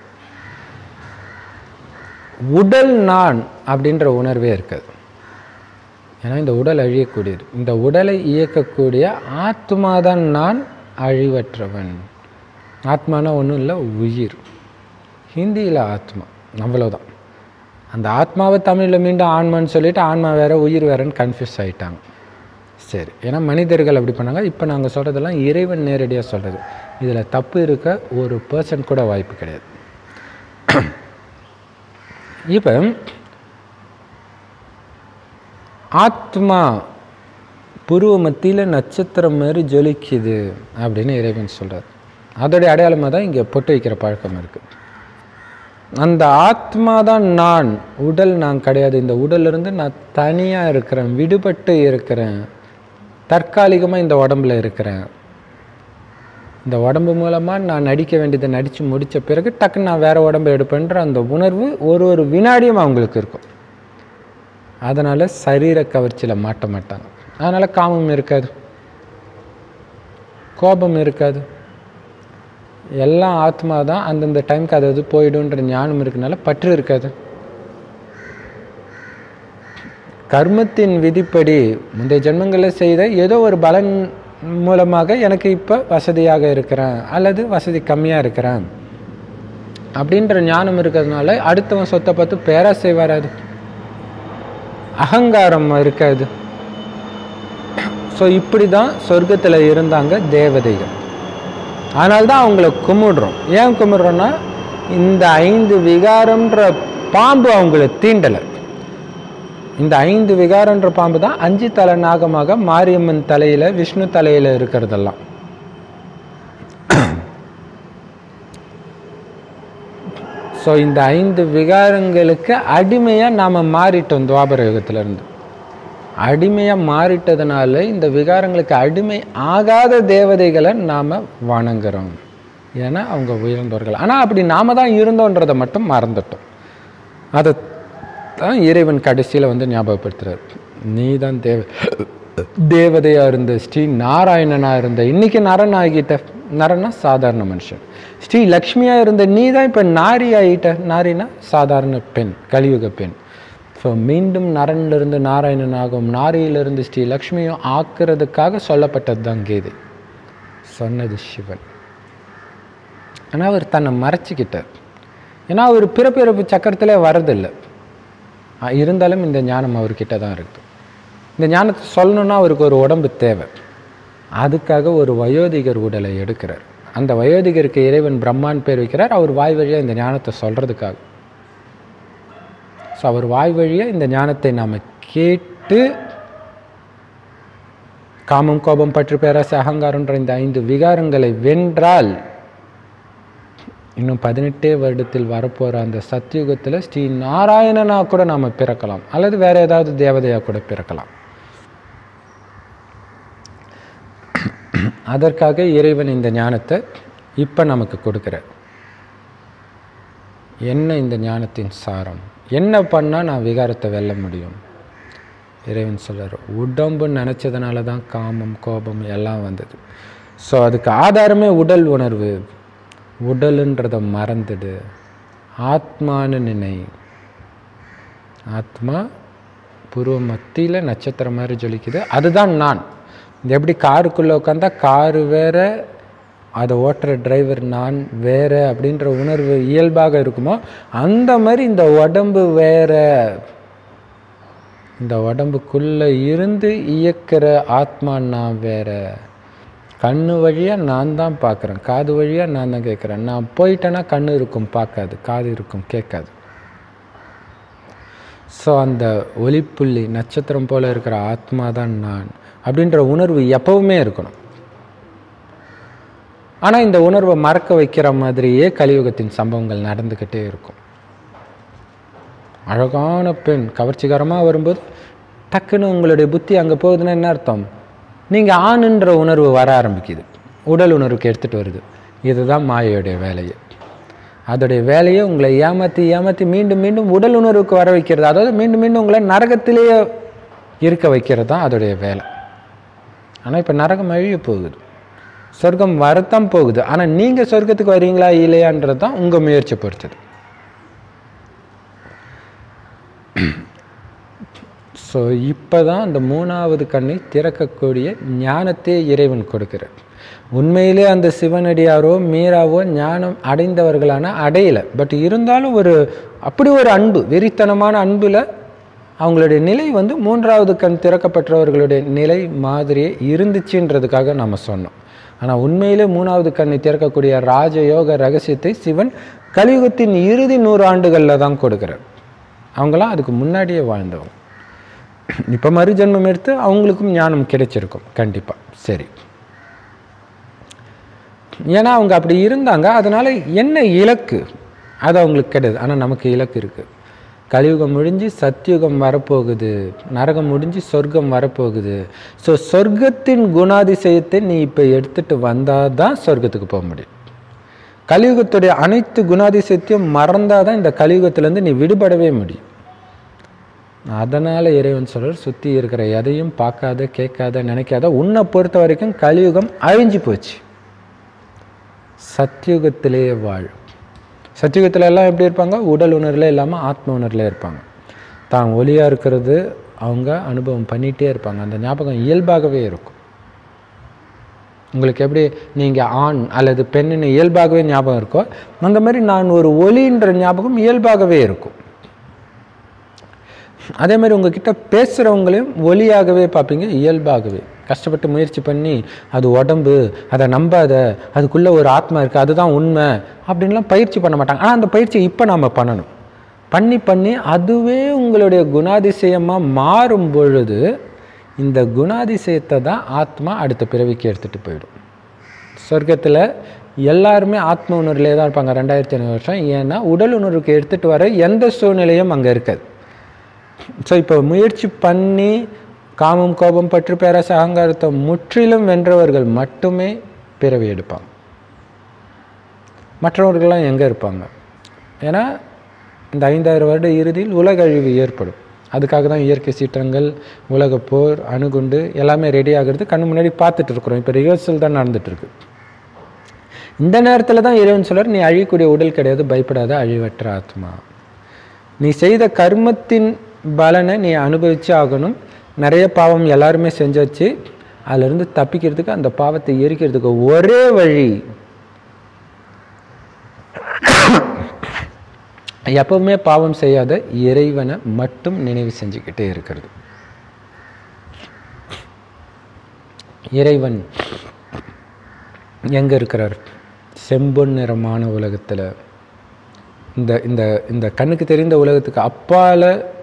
உடல் நான் அப்படின்ற உணர்வே இருக்காது ஏன்னா இந்த உடல் அழியக்கூடியது இந்த உடலை இயக்கக்கூடிய ஆத்மா தான் நான் அழிவற்றவன் ஆத்மானா ஒன்றும் இல்லை உயிர் ஹிந்தியில் ஆத்மா அவ்வளோதான் அந்த ஆத்மாவை தமிழில் மீண்டும் ஆன்மான்னு சொல்லிட்டு ஆன்மா வேற உயிர் வேறன்னு கன்ஃபியூஸ் ஆயிட்டாங்க சரி ஏன்னா மனிதர்கள் அப்படி பண்ணாங்க இப்போ நாங்கள் சொல்கிறதெல்லாம் இறைவன் நேரடியாக சொல்கிறது இதில் தப்பு இருக்க ஒரு பர்சன்ட் கூட வாய்ப்பு கிடையாது இப்போ ஆத்மா புருவ மத்தியில் நட்சத்திரம் மாதிரி ஜொலிக்குது அப்படின்னு இறைவன் சொல்கிறார் அதோடைய அடையாளமாக தான் இங்கே பொட்டு வைக்கிற பழக்கம் இருக்குது அந்த ஆத்மா தான் நான் உடல் நான் கிடையாது இந்த உடலிருந்து நான் தனியாக இருக்கிறேன் விடுபட்டு இருக்கிறேன் தற்காலிகமாக இந்த உடம்புல இருக்கிறேன் இந்த உடம்பு மூலமாக நான் நடிக்க வேண்டியதை நடித்து முடித்த பிறகு டக்குன்னு நான் வேறு உடம்பை எடுப்பேன்ற அந்த உணர்வு ஒரு ஒரு வினாடியும் அவங்களுக்கு இருக்கும் அதனால் சரீர கவர்ச்சியில் மாட்ட மாட்டாங்க அதனால் காமம் இருக்காது கோபம் இருக்காது எல்லாம் ஆத்மா தான் அந்தந்த டைம்க்கு அது அது போயிடுன்ற ஞானம் இருக்கனால பற்று இருக்காது கர்மத்தின் விதிப்படி முந்தைய ஜென்மங்களில் செய்த ஏதோ ஒரு பலன் மூலமாக எனக்கு இப்போ வசதியாக இருக்கிறேன் அல்லது வசதி கம்மியாக இருக்கிறேன் அப்படின்ற ஞானம் இருக்கிறதுனால அடுத்தவன் சொத்தை பார்த்து பேராசை வராது அகங்காரம் இருக்காது ஸோ இப்படி தான் சொர்க்கத்தில் இருந்தாங்க தேவதைகள் அதனால தான் அவங்கள கும்பிடுறோம் ஏன் கும்பிடுறோன்னா இந்த ஐந்து விகாரம்ன்ற பாம்பு அவங்கள தீண்டலை இந்த ஐந்து விகாரன்ற பாம்பு தான் அஞ்சு தலை நாகமாக மாரியம்மன் தலையில் விஷ்ணு தலையில் இருக்கிறதெல்லாம் ஸோ இந்த ஐந்து விகாரங்களுக்கு அடிமையாக நாம் மாறிட்டோம் துவாபர யுகத்திலேருந்து அடிமையாக மாறிட்டதுனால இந்த விகாரங்களுக்கு அடிமை ஆகாத தேவதைகளை நாம் வணங்குறோம் ஏன்னா அவங்க உயர்ந்தவர்கள் ஆனால் அப்படி நாம தான் இருந்தோன்றதை மட்டும் மறந்துட்டோம் அதை தான் இறைவன் கடைசியில் வந்து ஞாபகப்படுத்துறார் நீ தான் தேவ தேவதையா இருந்த ஸ்ரீ நாராயணனா இருந்த இன்னைக்கு நரன் ஆகிட்ட நரனா சாதாரண மனுஷன் ஸ்ரீ லக்ஷ்மியா இருந்த நீ தான் இப்போ நாரி ஆகிட்ட நாரினா சாதாரண பெண் கலியுக பெண் ஸோ மீண்டும் நரனிலிருந்து நாராயணனாகும் நாரியிலிருந்து ஸ்ரீ லக்ஷ்மியும் ஆக்குறதுக்காக சொல்லப்பட்டது தான் கீதை சொன்னது சிவன் ஆனால் அவர் தன்னை மறைச்சிக்கிட்டார் ஏன்னா அவர் பிறப்பிறப்பு சக்கரத்திலே வரதில்லை ஆ, இருந்தாலும் இந்த ஞானம் அவர்கிட்ட தான் இருக்குது இந்த ஞானத்தை சொல்லணும்னா அவருக்கு ஒரு உடம்பு தேவை அதுக்காக ஒரு வயோதிகர் உடலை எடுக்கிறார் அந்த வயோதிகருக்கு இறைவன் பிரம்மான் பேர் வைக்கிறார் அவர் வாய் வழியாக இந்த ஞானத்தை சொல்கிறதுக்காக ஸோ அவர் வாய் வழியாக இந்த ஞானத்தை நாம் கேட்டு காமம் கோபம் பற்று பேராசை அகங்காரம்ன்ற இந்த ஐந்து விகாரங்களை வென்றால் இன்னும் பதினெட்டே வருடத்தில் வரப்போகிற அந்த சத்தியுகத்தில் ஸ்ரீ நாராயணனா கூட நாம் பிறக்கலாம் அல்லது வேற ஏதாவது தேவதையாக கூட பிறக்கலாம் அதற்காக இறைவன் இந்த ஞானத்தை இப்போ நமக்கு கொடுக்குறார் என்ன இந்த ஞானத்தின் சாரம் என்ன பண்ணால் நான் விகாரத்தை வெல்ல முடியும் இறைவன் சொல்றார் உடம்பு நினச்சதுனால தான் காமம் கோபம் எல்லாம் வந்தது ஸோ அதுக்கு ஆதாரமே உடல் உணர்வு உடலுன்றதை மறந்துடு ஆத்மான்னு நினை ஆத்மா புருவ மத்தியில் நட்சத்திரம் மாதிரி ஜொலிக்குது அதுதான் நான் இது எப்படி காருக்குள்ளே உட்காந்தா காரு வேற அதை ஓட்டுற டிரைவர் நான் வேற அப்படின்ற உணர்வு இயல்பாக இருக்குமோ அந்த மாதிரி இந்த உடம்பு வேற இந்த உடம்புக்குள்ள இருந்து இயக்கிற ஆத்மா நான் வேற கண்ணு வழியாக நான் தான் பார்க்குறேன் காது வழியாக நான் தான் கேட்குறேன் நான் போயிட்டேன்னா கண்ணு இருக்கும் பார்க்காது காது இருக்கும் கேட்காது ஸோ அந்த ஒளிப்புள்ளி நட்சத்திரம் போல இருக்கிற ஆத்மா தான் நான் அப்படின்ற உணர்வு எப்பவுமே இருக்கணும் ஆனால் இந்த உணர்வை மறக்க வைக்கிற மாதிரியே கலியுகத்தின் சம்பவங்கள் நடந்துக்கிட்டே இருக்கும் அழகான பெண் கவர்ச்சிகரமாக வரும்போது டக்குன்னு உங்களுடைய புத்தி அங்கே போகுதுன்னா என்ன அர்த்தம் நீங்கள் ஆணுன்ற உணர்வு வர ஆரம்பிக்குது உடல் உணர்வுக்கு எடுத்துகிட்டு வருது இதுதான் மாயையுடைய வேலையை அதோடைய வேலையை உங்களை ஏமாற்றி ஏமாற்றி மீண்டும் மீண்டும் உடல் உணர்வுக்கு வர வைக்கிறது அதாவது மீண்டும் மீண்டும் உங்களை நரகத்திலேயே இருக்க வைக்கிறது தான் அதோடைய வேலை ஆனால் இப்போ நரகம் அழிய போகுது சொர்க்கம் வரத்தான் போகுது ஆனால் நீங்கள் சொர்க்கத்துக்கு வரீங்களா இல்லையான்றது தான் உங்கள் முயற்சி பொறுத்தது ஸோ இப்போ தான் அந்த மூணாவது கண்ணை திறக்கக்கூடிய ஞானத்தை இறைவன் கொடுக்கிறார் உண்மையிலே அந்த சிவனடியாரோ மீராவோ ஞானம் அடைந்தவர்களான அடையலை பட் இருந்தாலும் ஒரு அப்படி ஒரு அன்பு வெறித்தனமான அன்பில் அவங்களுடைய நிலை வந்து மூன்றாவது கண் திறக்கப்பட்டவர்களுடைய நிலை மாதிரியே இருந்துச்சுன்றதுக்காக நம்ம சொன்னோம் ஆனால் உண்மையிலே மூணாவது கண்ணை திறக்கக்கூடிய ராஜயோக ரகசியத்தை சிவன் கலியுகத்தின் இறுதி நூறு ஆண்டுகளில் தான் கொடுக்குறார் அவங்களாம் அதுக்கு முன்னாடியே வாழ்ந்தவங்க இப்போ மறுஜென்மம் எடுத்து அவங்களுக்கும் ஞானம் கிடைச்சிருக்கும் கண்டிப்பாக சரி ஏன்னா அவங்க அப்படி இருந்தாங்க அதனால என்ன இலக்கு அது அவங்களுக்கு கிடையாது ஆனால் நமக்கு இலக்கு இருக்குது கலியுகம் முடிஞ்சு சத்தியுகம் வரப்போகுது நரகம் முடிஞ்சு சொர்க்கம் வரப்போகுது ஸோ சொர்க்கத்தின் குணாதிசயத்தை நீ இப்போ எடுத்துட்டு வந்தால் தான் சொர்க்கத்துக்கு போக முடியும் கலியுகத்துடைய அனைத்து குணாதிசயத்தையும் மறந்தால் தான் இந்த கலியுகத்திலேருந்து நீ விடுபடவே முடியும் அதனால் இறைவன் சொல்கிறார் சுற்றி இருக்கிற எதையும் பார்க்காத கேட்காத நினைக்காத உன்னை பொறுத்த வரைக்கும் கலியுகம் அழிஞ்சு போச்சு சத்தியுகத்திலேயே வாழ் சத்தியுகத்தில் எல்லாம் எப்படி இருப்பாங்க உடல் உணர்வில் இல்லாமல் ஆத்ம உணர்வில் இருப்பாங்க தான் ஒளியாக இருக்கிறது அவங்க அனுபவம் பண்ணிகிட்டே இருப்பாங்க அந்த ஞாபகம் இயல்பாகவே இருக்கும் உங்களுக்கு எப்படி நீங்கள் ஆண் அல்லது பெண்ணுன்னு இயல்பாகவே ஞாபகம் இருக்கோ அந்த மாதிரி நான் ஒரு ஒளின்ற ஞாபகம் இயல்பாகவே இருக்கும் அதே மாதிரி உங்ககிட்ட பேசுகிறவங்களையும் ஒளியாகவே பார்ப்பீங்க இயல்பாகவே கஷ்டப்பட்டு முயற்சி பண்ணி அது உடம்பு அதை நம்பாத அதுக்குள்ளே ஒரு ஆத்மா இருக்குது அதுதான் உண்மை அப்படின்லாம் பயிற்சி பண்ண மாட்டாங்க ஆனால் அந்த பயிற்சியை இப்போ நாம் பண்ணணும் பண்ணி பண்ணி அதுவே உங்களுடைய குணாதிசயமாக மாறும் பொழுது இந்த குணாதிசயத்தை தான் ஆத்மா அடுத்த பிறவிக்கு எடுத்துகிட்டு போயிடும் சொர்க்கத்தில் எல்லாருமே ஆத்ம உணர்விலே தான் இருப்பாங்க ரெண்டாயிரத்தி ஐநூறு வருஷம் ஏன்னா உடல் உணர்வுக்கு எடுத்துகிட்டு வர எந்த சூழ்நிலையும் அங்கே இருக்காது ஸோ இப்போ முயற்சி பண்ணி காமம் கோபம் பற்று பேராசை அகங்காரத்தை முற்றிலும் வென்றவர்கள் மட்டுமே பிறவி எடுப்பாங்க மற்றவர்கள்லாம் எங்கே இருப்பாங்க ஏன்னா இந்த ஐந்தாயிரம் வருட இறுதியில் உலக அழிவு ஏற்படும் அதுக்காக தான் இயற்கை சீற்றங்கள் உலக போர் அணுகுண்டு எல்லாமே ரெடி ஆகிறது கண்ணு முன்னாடி பார்த்துட்டு இருக்கிறோம் இப்போ ரிஹர்சல் தான் நடந்துட்டு இருக்கு இந்த நேரத்தில் தான் இறைவன் சொல்றார் நீ அழியக்கூடிய உடல் கிடையாது பயப்படாத அழிவற்ற ஆத்மா நீ செய்த கர்மத்தின் பலனை நீ அனுபவிச்சு ஆகணும் நிறைய பாவம் எல்லாருமே செஞ்சாச்சு அதிலிருந்து தப்பிக்கிறதுக்கு அந்த பாவத்தை எரிக்கிறதுக்கு ஒரே வழி எப்பவுமே பாவம் செய்யாத இறைவனை மட்டும் நினைவு செஞ்சுக்கிட்டே இருக்கிறது இறைவன் எங்க இருக்கிறார் செம்பொன் நிறமான உலகத்துல இந்த இந்த இந்த கண்ணுக்கு தெரிந்த உலகத்துக்கு அப்பால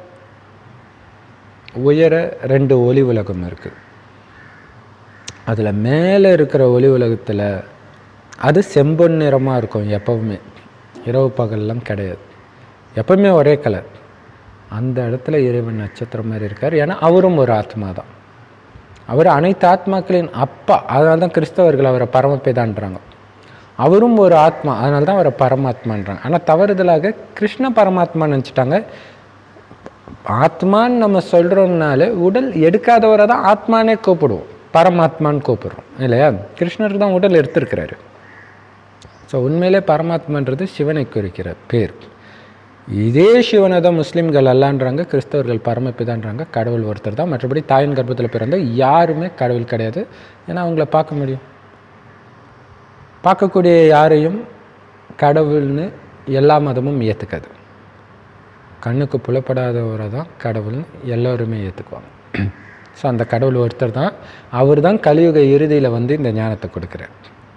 உயர ரெண்டு ஒளி உலகம் இருக்கு அதுல மேலே இருக்கிற ஒளி உலகத்துல அது செம்பொன் நிறமா இருக்கும் எப்பவுமே இரவு பகல்லாம் கிடையாது எப்பவுமே ஒரே கலர் அந்த இடத்துல இறைவன் நட்சத்திரம் மாதிரி இருக்கார் ஏன்னா அவரும் ஒரு ஆத்மா தான் அவர் அனைத்து ஆத்மாக்களின் அப்பா அதனால தான் கிறிஸ்தவர்கள் அவரை பரமபிதான்றாங்க அவரும் ஒரு ஆத்மா அதனால தான் அவரை பரமாத்மான்றாங்க ஆனால் தவறுதலாக கிருஷ்ண பரமாத்மா நினச்சிட்டாங்க ஆத்மான்னு நம்ம சொல்கிறோம்னாலே உடல் எடுக்காதவரை தான் ஆத்மானே கூப்பிடுவோம் பரமாத்மான்னு கூப்பிடுறோம் இல்லையா கிருஷ்ணர் தான் உடல் எடுத்திருக்கிறாரு ஸோ உண்மையிலே பரமாத்மான்றது சிவனை குறிக்கிற பேர் இதே சிவனை தான் முஸ்லீம்கள் அல்லான்றாங்க கிறிஸ்தவர்கள் பரமபிதான்றாங்க கடவுள் ஒருத்தர் தான் மற்றபடி தாயின் கர்ப்பத்தில் பிறந்த யாருமே கடவுள் கிடையாது ஏன்னா அவங்கள பார்க்க முடியும் பார்க்கக்கூடிய யாரையும் கடவுள்னு எல்லா மதமும் ஏற்றுக்காது கண்ணுக்கு புலப்படாதவரை தான் கடவுள்னு எல்லோருமே ஏற்றுக்குவாங்க ஸோ அந்த கடவுள் ஒருத்தர் தான் அவர் தான் கலியுக இறுதியில் வந்து இந்த ஞானத்தை கொடுக்குறார்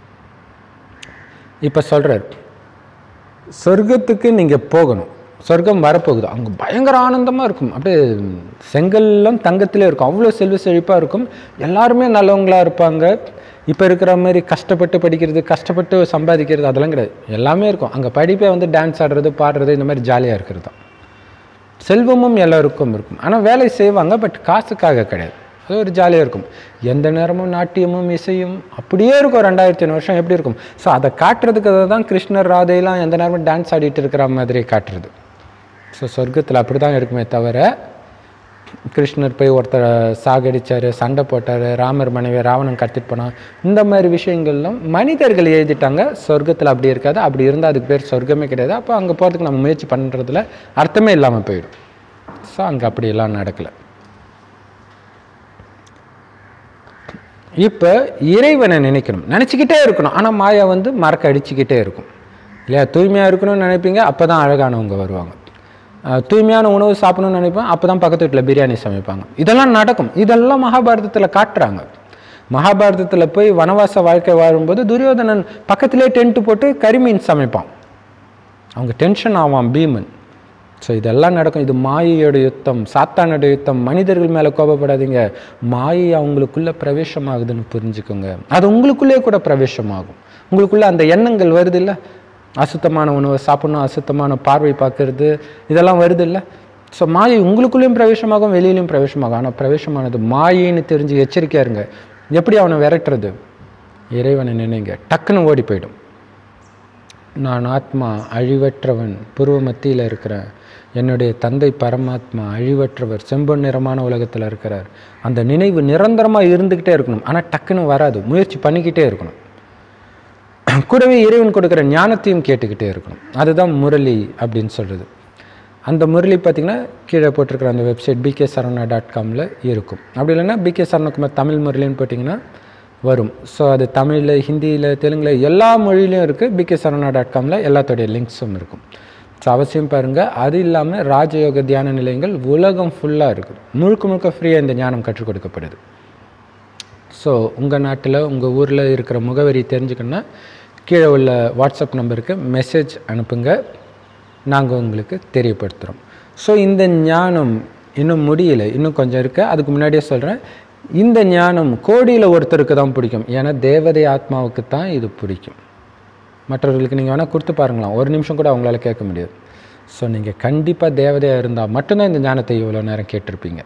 இப்போ சொல்கிறார் சொர்க்கத்துக்கு நீங்கள் போகணும் சொர்க்கம் வரப்போகுது அங்கே பயங்கர ஆனந்தமாக இருக்கும் அப்படியே செங்கல்லாம் தங்கத்திலே இருக்கும் அவ்வளோ செல்வ செழிப்பாக இருக்கும் எல்லாருமே நல்லவங்களா இருப்பாங்க இப்போ இருக்கிற மாதிரி கஷ்டப்பட்டு படிக்கிறது கஷ்டப்பட்டு சம்பாதிக்கிறது அதெல்லாம் கிடையாது எல்லாமே இருக்கும் அங்கே படிப்பே வந்து டான்ஸ் ஆடுறது பாடுறது இந்த மாதிரி ஜாலியாக இருக்கிறது தான் செல்வமும் எல்லாருக்கும் இருக்கும் ஆனால் வேலை செய்வாங்க பட் காசுக்காக கிடையாது அது ஒரு ஜாலியாக இருக்கும் எந்த நேரமும் நாட்டியமும் இசையும் அப்படியே இருக்கும் ரெண்டாயிரத்தி ஐநூறு வருஷம் எப்படி இருக்கும் ஸோ அதை காட்டுறதுக்கு தான் கிருஷ்ணர் ராதையெல்லாம் எந்த நேரமும் டான்ஸ் ஆடிட்டு இருக்கிற மாதிரி காட்டுறது ஸோ சொர்க்கத்தில் அப்படி தான் இருக்குமே தவிர கிருஷ்ணர் போய் ஒருத்தரை சாகடிச்சார் சண்டை போட்டார் ராமர் மனைவி ராவணன் கடத்திட்டு போனான் இந்த மாதிரி விஷயங்கள்லாம் மனிதர்கள் எழுதிட்டாங்க சொர்க்கத்தில் அப்படி இருக்காது அப்படி இருந்தால் அதுக்கு பேர் சொர்க்கமே கிடையாது அப்போ அங்கே போகிறதுக்கு நம்ம முயற்சி பண்ணுறதுல அர்த்தமே இல்லாமல் போயிடும் ஸோ அங்கே அப்படியெல்லாம் நடக்கலை இப்போ இறைவனை நினைக்கணும் நினச்சிக்கிட்டே இருக்கணும் ஆனால் மாயா வந்து மறக்க அடிச்சுக்கிட்டே இருக்கும் இல்லையா தூய்மையாக இருக்கணும்னு நினைப்பீங்க அப்போ தான் அழகானவங்க வருவாங்க அஹ் தூய்மையான உணவு சாப்பிடணும்னு நினைப்பேன் அப்போ தான் பக்கத்து வீட்டில் பிரியாணி சமைப்பாங்க இதெல்லாம் நடக்கும் இதெல்லாம் மகாபாரதத்தில் காட்டுறாங்க மகாபாரதத்தில் போய் வனவாச வாழ்க்கை வாழும்போது துரியோதனன் பக்கத்திலே டென்ட் போட்டு கரிமீன் சமைப்பான் அவங்க டென்ஷன் ஆவான் பீமன் ஸோ இதெல்லாம் நடக்கும் இது மாயையோட யுத்தம் சாத்தானோட யுத்தம் மனிதர்கள் மேலே கோபப்படாதீங்க மாயை அவங்களுக்குள்ள பிரவேசமாகுதுன்னு புரிஞ்சுக்கோங்க அது உங்களுக்குள்ளே கூட பிரவேசமாகும் உங்களுக்குள்ள அந்த எண்ணங்கள் வருது இல்லை அசுத்தமான உணவை சாப்பிடணும் அசுத்தமான பார்வை பார்க்கறது இதெல்லாம் வருது இல்லை ஸோ மாயை உங்களுக்குள்ளேயும் பிரவேசமாகும் வெளியிலையும் பிரவேசமாகும் ஆனால் பிரவேசமானது மாயின்னு தெரிஞ்சு எச்சரிக்கையா இருங்க எப்படி அவனை விரட்டுறது இறைவனை நினைங்க டக்குன்னு ஓடி போயிடும் நான் ஆத்மா அழிவற்றவன் பூர்வ மத்தியில் இருக்கிறேன் என்னுடைய தந்தை பரமாத்மா அழிவற்றவர் செம்பொன் நிறமான உலகத்தில் இருக்கிறார் அந்த நினைவு நிரந்தரமாக இருந்துக்கிட்டே இருக்கணும் ஆனால் டக்குன்னு வராது முயற்சி பண்ணிக்கிட்டே இருக்கணும் கூடவே இறைவன் கொடுக்குற ஞானத்தையும் கேட்டுக்கிட்டே இருக்கணும் அதுதான் முரளி அப்படின்னு சொல்கிறது அந்த முரளி பார்த்திங்கன்னா கீழே போட்டிருக்கிற அந்த வெப்சைட் பிகே சரவணா டாட் காமில் இருக்கும் அப்படி இல்லைன்னா பிகே சரவணகுமார் தமிழ் முரளின்னு போட்டிங்கன்னா வரும் ஸோ அது தமிழில் ஹிந்தியில் தெலுங்கில் எல்லா மொழியிலையும் இருக்குது பிகே சரவணா டாட் காமில் எல்லாத்தோடைய லிங்க்ஸும் இருக்கும் ஸோ அவசியம் பாருங்கள் அது இல்லாமல் ராஜயோக தியான நிலையங்கள் உலகம் ஃபுல்லாக இருக்குது முழுக்க முழுக்க ஃப்ரீயாக இந்த ஞானம் கற்றுக் கொடுக்கப்படுது ஸோ உங்கள் நாட்டில் உங்கள் ஊரில் இருக்கிற முகவரி தெரிஞ்சுக்கணுன்னா கீழே உள்ள வாட்ஸ்அப் நம்பருக்கு மெசேஜ் அனுப்புங்க நாங்கள் உங்களுக்கு தெரியப்படுத்துகிறோம் ஸோ இந்த ஞானம் இன்னும் முடியல இன்னும் கொஞ்சம் இருக்குது அதுக்கு முன்னாடியே சொல்கிறேன் இந்த ஞானம் கோடியில் ஒருத்தருக்கு தான் பிடிக்கும் ஏன்னா தேவதை ஆத்மாவுக்கு தான் இது பிடிக்கும் மற்றவர்களுக்கு நீங்கள் வேணால் கொடுத்து பாருங்களாம் ஒரு நிமிஷம் கூட அவங்களால கேட்க முடியாது ஸோ நீங்கள் கண்டிப்பாக தேவதையாக இருந்தால் மட்டும்தான் இந்த ஞானத்தை இவ்வளோ நேரம் கேட்டிருப்பீங்க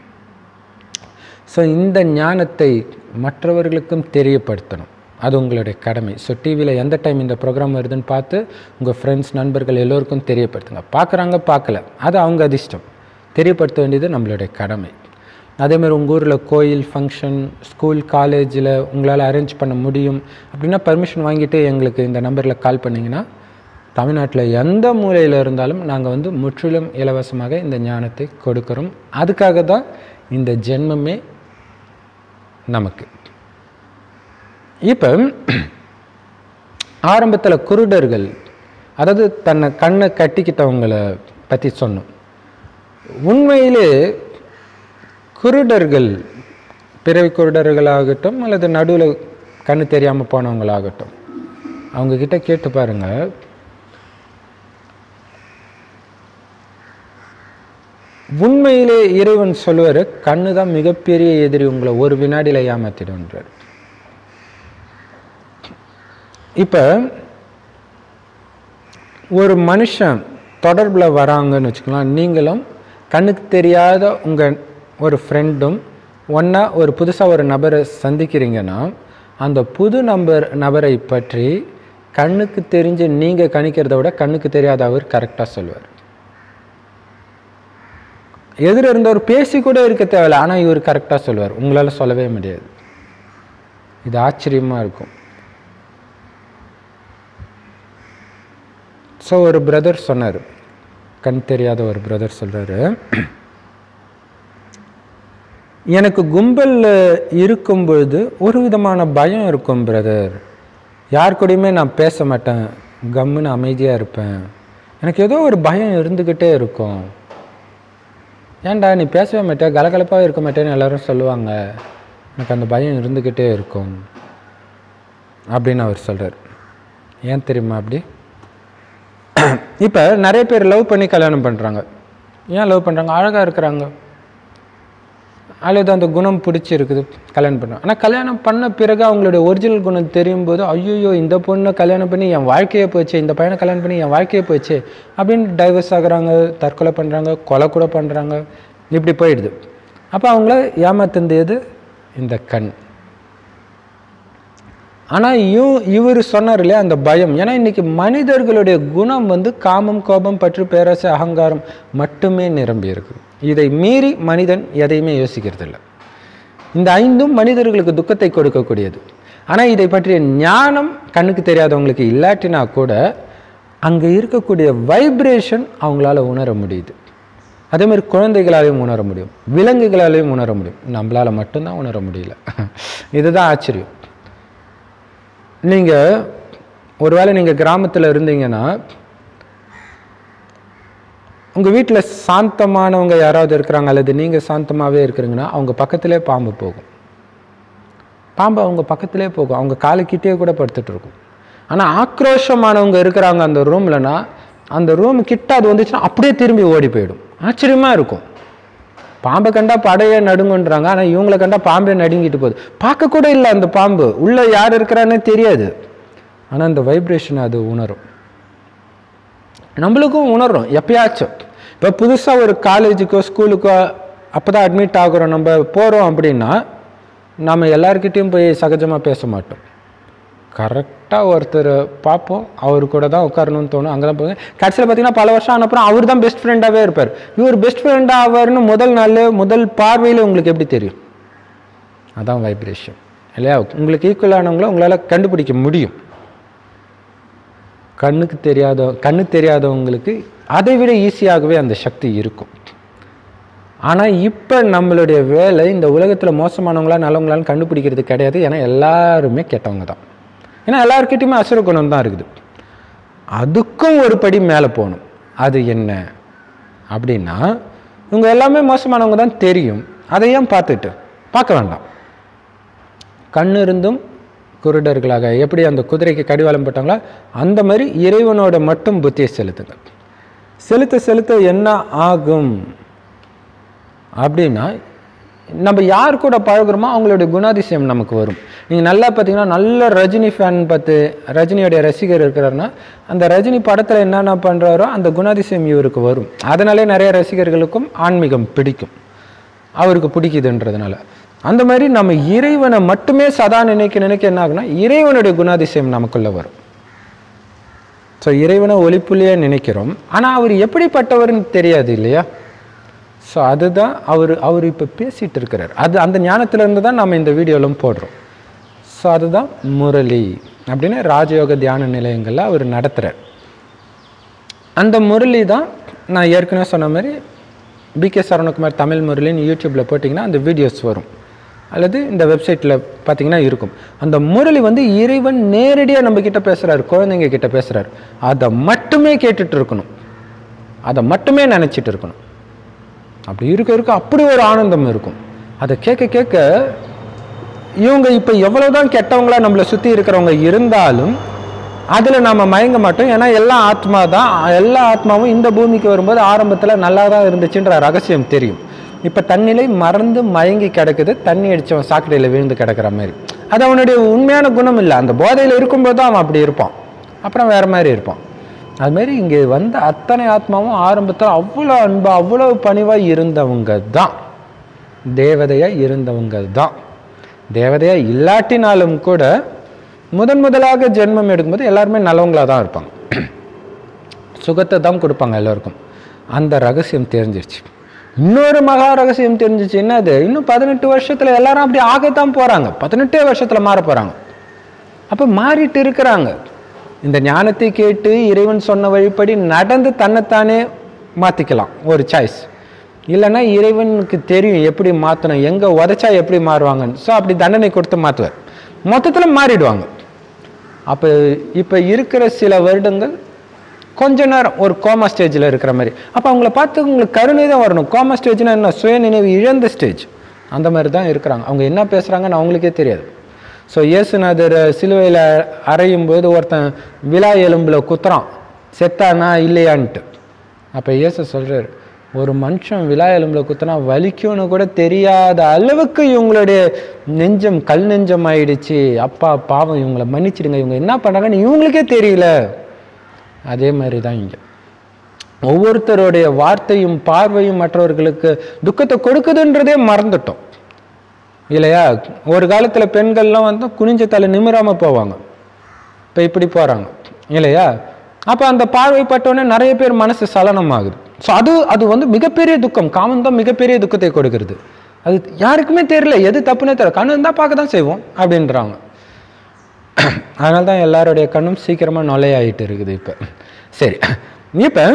ஸோ இந்த ஞானத்தை மற்றவர்களுக்கும் தெரியப்படுத்தணும் அது உங்களுடைய கடமை ஸோ டிவியில் எந்த டைம் இந்த ப்ரோக்ராம் வருதுன்னு பார்த்து உங்கள் ஃப்ரெண்ட்ஸ் நண்பர்கள் எல்லோருக்கும் தெரியப்படுத்துங்க பார்க்குறாங்க பார்க்கல அது அவங்க அதிர்ஷ்டம் தெரியப்படுத்த வேண்டியது நம்மளுடைய கடமை அதேமாதிரி உங்கள் ஊரில் கோயில் ஃபங்க்ஷன் ஸ்கூல் காலேஜில் உங்களால் அரேஞ்ச் பண்ண முடியும் அப்படின்னா பர்மிஷன் வாங்கிட்டு எங்களுக்கு இந்த நம்பரில் கால் பண்ணிங்கன்னா தமிழ்நாட்டில் எந்த மூலையில் இருந்தாலும் நாங்கள் வந்து முற்றிலும் இலவசமாக இந்த ஞானத்தை கொடுக்குறோம் அதுக்காக தான் இந்த ஜென்மமே நமக்கு இப்போ ஆரம்பத்தில் குருடர்கள் அதாவது தன்னை கண்ணை கட்டிக்கிட்டவங்களை பற்றி சொன்னோம் உண்மையிலே குருடர்கள் பிறவி குருடர்களாகட்டும் அல்லது நடுவில் கண்ணு தெரியாமல் போனவங்களாகட்டும் அவங்க கிட்ட கேட்டு பாருங்க உண்மையிலே இறைவன் சொல்லுவார் கண்ணு தான் மிகப்பெரிய எதிரி உங்களை ஒரு வினாடியில் ஏமாத்திடுன்றார் இப்போ ஒரு மனுஷன் தொடர்பில் வராங்கன்னு வச்சுக்கலாம் நீங்களும் கண்ணுக்கு தெரியாத உங்கள் ஒரு ஃப்ரெண்டும் ஒன்றா ஒரு புதுசாக ஒரு நபரை சந்திக்கிறீங்கன்னா அந்த புது நபர் நபரை பற்றி கண்ணுக்கு தெரிஞ்சு நீங்கள் கணிக்கிறத விட கண்ணுக்கு தெரியாத அவர் கரெக்டாக சொல்லுவார் எதிர இருந்தவர் பேசி கூட இருக்க தேவையில்ல ஆனால் இவர் கரெக்டாக சொல்லுவார் உங்களால் சொல்லவே முடியாது இது ஆச்சரியமாக இருக்கும் ஸோ ஒரு பிரதர் சொன்னார் கண் தெரியாத ஒரு பிரதர் சொல்கிறாரு எனக்கு கும்பலில் இருக்கும் பொழுது ஒரு விதமான பயம் இருக்கும் பிரதர் யார் கூடயுமே நான் பேச மாட்டேன் கம்முன்னு அமைதியாக இருப்பேன் எனக்கு ஏதோ ஒரு பயம் இருந்துக்கிட்டே இருக்கும் ஏன்டா நீ பேசவே மாட்டே கலகலப்பாக இருக்க மாட்டேன்னு எல்லாரும் சொல்லுவாங்க எனக்கு அந்த பயம் இருந்துக்கிட்டே இருக்கும் அப்படின்னு அவர் சொல்கிறார் ஏன் தெரியுமா அப்படி இப்போ நிறைய பேர் லவ் பண்ணி கல்யாணம் பண்ணுறாங்க ஏன் லவ் பண்ணுறாங்க அழகாக இருக்கிறாங்க அல்லது அந்த குணம் பிடிச்சிருக்குது கல்யாணம் பண்ணுறாங்க ஆனால் கல்யாணம் பண்ண பிறகு அவங்களுடைய ஒரிஜினல் குணம் தெரியும் போது ஐயோ இந்த பொண்ணை கல்யாணம் பண்ணி என் வாழ்க்கையே போச்சு இந்த பையனை கல்யாணம் பண்ணி என் வாழ்க்கையே போச்சு அப்படின்னு டைவர்ஸ் ஆகுறாங்க தற்கொலை பண்ணுறாங்க கொலை கூட பண்ணுறாங்க இப்படி போயிடுது அப்போ அவங்கள ஏமாத்துந்தது இந்த கண் ஆனால் இவ இவர் சொன்னார் இல்லையா அந்த பயம் ஏன்னா இன்னைக்கு மனிதர்களுடைய குணம் வந்து காமம் கோபம் பற்று பேராசை அகங்காரம் மட்டுமே நிரம்பி இருக்கு இதை மீறி மனிதன் எதையுமே யோசிக்கிறது இல்லை இந்த ஐந்தும் மனிதர்களுக்கு துக்கத்தை கொடுக்கக்கூடியது ஆனால் இதை பற்றிய ஞானம் கண்ணுக்கு தெரியாதவங்களுக்கு இல்லாட்டினா கூட அங்கே இருக்கக்கூடிய வைப்ரேஷன் அவங்களால உணர முடியுது அதே மாதிரி குழந்தைகளாலையும் உணர முடியும் விலங்குகளாலையும் உணர முடியும் நம்மளால மட்டும்தான் உணர முடியல இதுதான் ஆச்சரியம் நீங்கள் ஒருவேளை நீங்கள் கிராமத்தில் இருந்தீங்கன்னா உங்கள் வீட்டில் சாந்தமானவங்க யாராவது இருக்கிறாங்க அல்லது நீங்கள் சாந்தமாகவே இருக்கிறீங்கன்னா அவங்க பக்கத்திலே பாம்பு போகும் பாம்பு அவங்க பக்கத்திலே போகும் அவங்க காலுக்கிட்டே கூட படுத்துட்டு இருக்கும் ஆனால் ஆக்ரோஷமானவங்க இருக்கிறாங்க அந்த ரூம்லனா அந்த ரூம் கிட்ட அது வந்துச்சுன்னா அப்படியே திரும்பி ஓடி போயிடும் ஆச்சரியமாக இருக்கும் பாம்பை கண்டா படையே நடுங்குன்றாங்க ஆனால் இவங்களை கண்டா பாம்பே நடுங்கிட்டு போகுது பார்க்க கூட இல்லை அந்த பாம்பு உள்ளே யார் இருக்கிறான்னே தெரியாது ஆனால் அந்த வைப்ரேஷன் அது உணரும் நம்மளுக்கும் உணர்றோம் எப்பயாச்சும் இப்போ புதுசாக ஒரு காலேஜுக்கோ ஸ்கூலுக்கோ அப்போ தான் அட்மிட் ஆகுறோம் நம்ம போகிறோம் அப்படின்னா நம்ம எல்லார்கிட்டயும் போய் சகஜமாக பேச மாட்டோம் கரெக்டாக ஒருத்தர் பார்ப்போம் அவர் கூட தான் உட்காரணும்னு தோணும் அங்கே தான் போய் கடைசியில் பார்த்தீங்கன்னா பல வருஷம் ஆன அப்புறம் அவர் தான் பெஸ்ட் ஃப்ரெண்டாகவே இருப்பார் இவர் பெஸ்ட் ஃப்ரெண்டாக ஆவார்னு முதல் நாள் முதல் பார்வையில் உங்களுக்கு எப்படி தெரியும் அதான் வைப்ரேஷன் இல்லையா உங்களுக்கு ஈக்குவலானவங்கள உங்களால் கண்டுபிடிக்க முடியும் கண்ணுக்கு தெரியாத கண்ணு தெரியாதவங்களுக்கு அதை விட ஈஸியாகவே அந்த சக்தி இருக்கும் ஆனால் இப்போ நம்மளுடைய வேலை இந்த உலகத்தில் மோசமானவங்களா நல்லவங்களான்னு கண்டுபிடிக்கிறது கிடையாது ஏன்னா எல்லாருமே கெட்டவங்க தான் ஏன்னா எல்லாருக்கிட்டையுமே அசுர குணம் தான் இருக்குது அதுக்கும் ஒரு படி மேலே போகணும் அது என்ன அப்படின்னா இவங்க எல்லாமே மோசமானவங்க தான் தெரியும் அதை ஏன் பார்த்துட்டு பார்க்க வேண்டாம் கண் இருந்தும் குருடர்களாக எப்படி அந்த குதிரைக்கு கடிவாளம் போட்டாங்களோ அந்த மாதிரி இறைவனோட மட்டும் புத்தியை செலுத்துங்க செலுத்த செலுத்த என்ன ஆகும் அப்படின்னா நம்ம யார் கூட பழகுறோமோ அவங்களுடைய குணாதிசயம் நமக்கு வரும் நீங்கள் நல்லா பார்த்தீங்கன்னா நல்ல ரஜினி ஃபேன் பார்த்து ரஜினியோடைய ரசிகர் இருக்கிறாருன்னா அந்த ரஜினி படத்தில் என்னென்ன பண்ணுறாரோ அந்த குணாதிசயம் இவருக்கு வரும் அதனாலே நிறைய ரசிகர்களுக்கும் ஆன்மீகம் பிடிக்கும் அவருக்கு பிடிக்குதுன்றதுனால அந்த மாதிரி நம்ம இறைவனை மட்டுமே சதா நினைக்க நினைக்க என்ன ஆகுனா இறைவனுடைய குணாதிசயம் நமக்குள்ள வரும் ஸோ இறைவனை ஒளிப்புள்ளியே நினைக்கிறோம் ஆனால் அவர் எப்படிப்பட்டவர்னு தெரியாது இல்லையா ஸோ அதுதான் அவர் அவர் இப்போ பேசிகிட்டு இருக்கிறார் அது அந்த ஞானத்திலேருந்து தான் நம்ம இந்த வீடியோலும் போடுறோம் ஸோ அதுதான் முரளி அப்படின்னு ராஜயோக தியான நிலையங்களில் அவர் நடத்துகிறார் அந்த முரளி தான் நான் ஏற்கனவே சொன்ன மாதிரி பிகே சரவணகுமார் தமிழ் முரளின்னு யூடியூப்பில் போட்டிங்கன்னா அந்த வீடியோஸ் வரும் அல்லது இந்த வெப்சைட்டில் பார்த்தீங்கன்னா இருக்கும் அந்த முரளி வந்து இறைவன் நேரடியாக நம்ம கிட்ட பேசுகிறாரு குழந்தைங்க கிட்ட பேசுகிறாரு அதை மட்டுமே கேட்டுட்டு இருக்கணும் அதை மட்டுமே நினச்சிட்டு இருக்கணும் அப்படி இருக்க இருக்க அப்படி ஒரு ஆனந்தம் இருக்கும் அதை கேட்க கேட்க இவங்க இப்போ எவ்வளவுதான் கெட்டவங்களா நம்மளை சுற்றி இருக்கிறவங்க இருந்தாலும் அதில் நம்ம மயங்க மாட்டோம் ஏன்னா எல்லா ஆத்மா தான் எல்லா ஆத்மாவும் இந்த பூமிக்கு வரும்போது ஆரம்பத்தில் நல்லா தான் இருந்துச்சுன்ற ரகசியம் தெரியும் இப்போ தண்ணிலை மறந்து மயங்கி கிடக்குது தண்ணி அடித்தவன் சாக்கடையில் விழுந்து கிடக்கிற மாதிரி அது அவனுடைய உண்மையான குணம் இல்லை அந்த போதையில் இருக்கும்போது தான் அவன் அப்படி இருப்பான் அப்புறம் வேற மாதிரி இருப்பான் அதுமாரி இங்கே வந்த அத்தனை ஆத்மாவும் ஆரம்பத்தில் அவ்வளோ அன்பா அவ்வளோ பணிவாக இருந்தவங்க தான் தேவதையாக இருந்தவங்க தான் தேவதையாக இல்லாட்டினாலும் கூட முதன் முதலாக ஜென்மம் எடுக்கும்போது எல்லாருமே நல்லவங்களாக தான் இருப்பாங்க சுகத்தை தான் கொடுப்பாங்க எல்லாருக்கும் அந்த ரகசியம் தெரிஞ்சிருச்சு இன்னொரு மகா ரகசியம் தெரிஞ்சிச்சு என்னது இன்னும் பதினெட்டு வருஷத்தில் எல்லாரும் அப்படி ஆகத்தான் போகிறாங்க பதினெட்டே வருஷத்தில் மாற போகிறாங்க அப்போ மாறிட்டு இருக்கிறாங்க இந்த ஞானத்தை கேட்டு இறைவன் சொன்ன வழிப்படி நடந்து தன்னைத்தானே மாற்றிக்கலாம் ஒரு சாய்ஸ் இல்லைன்னா இறைவனுக்கு தெரியும் எப்படி மாற்றணும் எங்கே உதைச்சா எப்படி மாறுவாங்கன்னு ஸோ அப்படி தண்டனை கொடுத்து மாற்றுவார் மொத்தத்தில் மாறிடுவாங்க அப்போ இப்போ இருக்கிற சில வருடங்கள் கொஞ்ச நேரம் ஒரு கோமா ஸ்டேஜில் இருக்கிற மாதிரி அப்போ அவங்கள பார்த்து உங்களுக்கு கருணை தான் வரணும் கோமா ஸ்டேஜ்னா என்ன சுயநினைவு இழந்த ஸ்டேஜ் அந்த மாதிரி தான் இருக்கிறாங்க அவங்க என்ன பேசுகிறாங்கன்னு அவங்களுக்கே தெரியாது ஸோ இயேசுநாதர் சிலுவையில் அறையும் போது ஒருத்தன் விழா எலும்பில் குத்துறான் செத்தானா இல்லையான்ட்டு அப்போ இயேசு சொல்கிறார் ஒரு மனுஷன் விழா எலும்பில் குத்துனா வலிக்கும்னு கூட தெரியாத அளவுக்கு இவங்களுடைய நெஞ்சம் கல் நெஞ்சம் ஆயிடுச்சு அப்பா பாவம் இவங்களை மன்னிச்சிடுங்க இவங்க என்ன பண்ணுறாங்கன்னு இவங்களுக்கே தெரியல அதே மாதிரி தான் இங்கே ஒவ்வொருத்தருடைய வார்த்தையும் பார்வையும் மற்றவர்களுக்கு துக்கத்தை கொடுக்குதுன்றதே மறந்துட்டோம் இல்லையா ஒரு காலத்தில் பெண்கள்லாம் வந்து குனிஞ்ச தலை நிமிராமல் போவாங்க இப்போ இப்படி போகிறாங்க இல்லையா அப்போ அந்த பார்வைப்பட்டோன்னே நிறைய பேர் மனசு சலனமாகுது ஸோ அது அது வந்து மிகப்பெரிய துக்கம் காமம் தான் மிகப்பெரிய துக்கத்தை கொடுக்கிறது அது யாருக்குமே தெரியல எது தப்புனே தெரியல கண்ணு இருந்தால் பார்க்க தான் செய்வோம் அப்படின்றாங்க அதனால தான் எல்லாருடைய கண்ணும் சீக்கிரமாக நொலையாயிட்டு இருக்குது இப்போ சரி இப்போ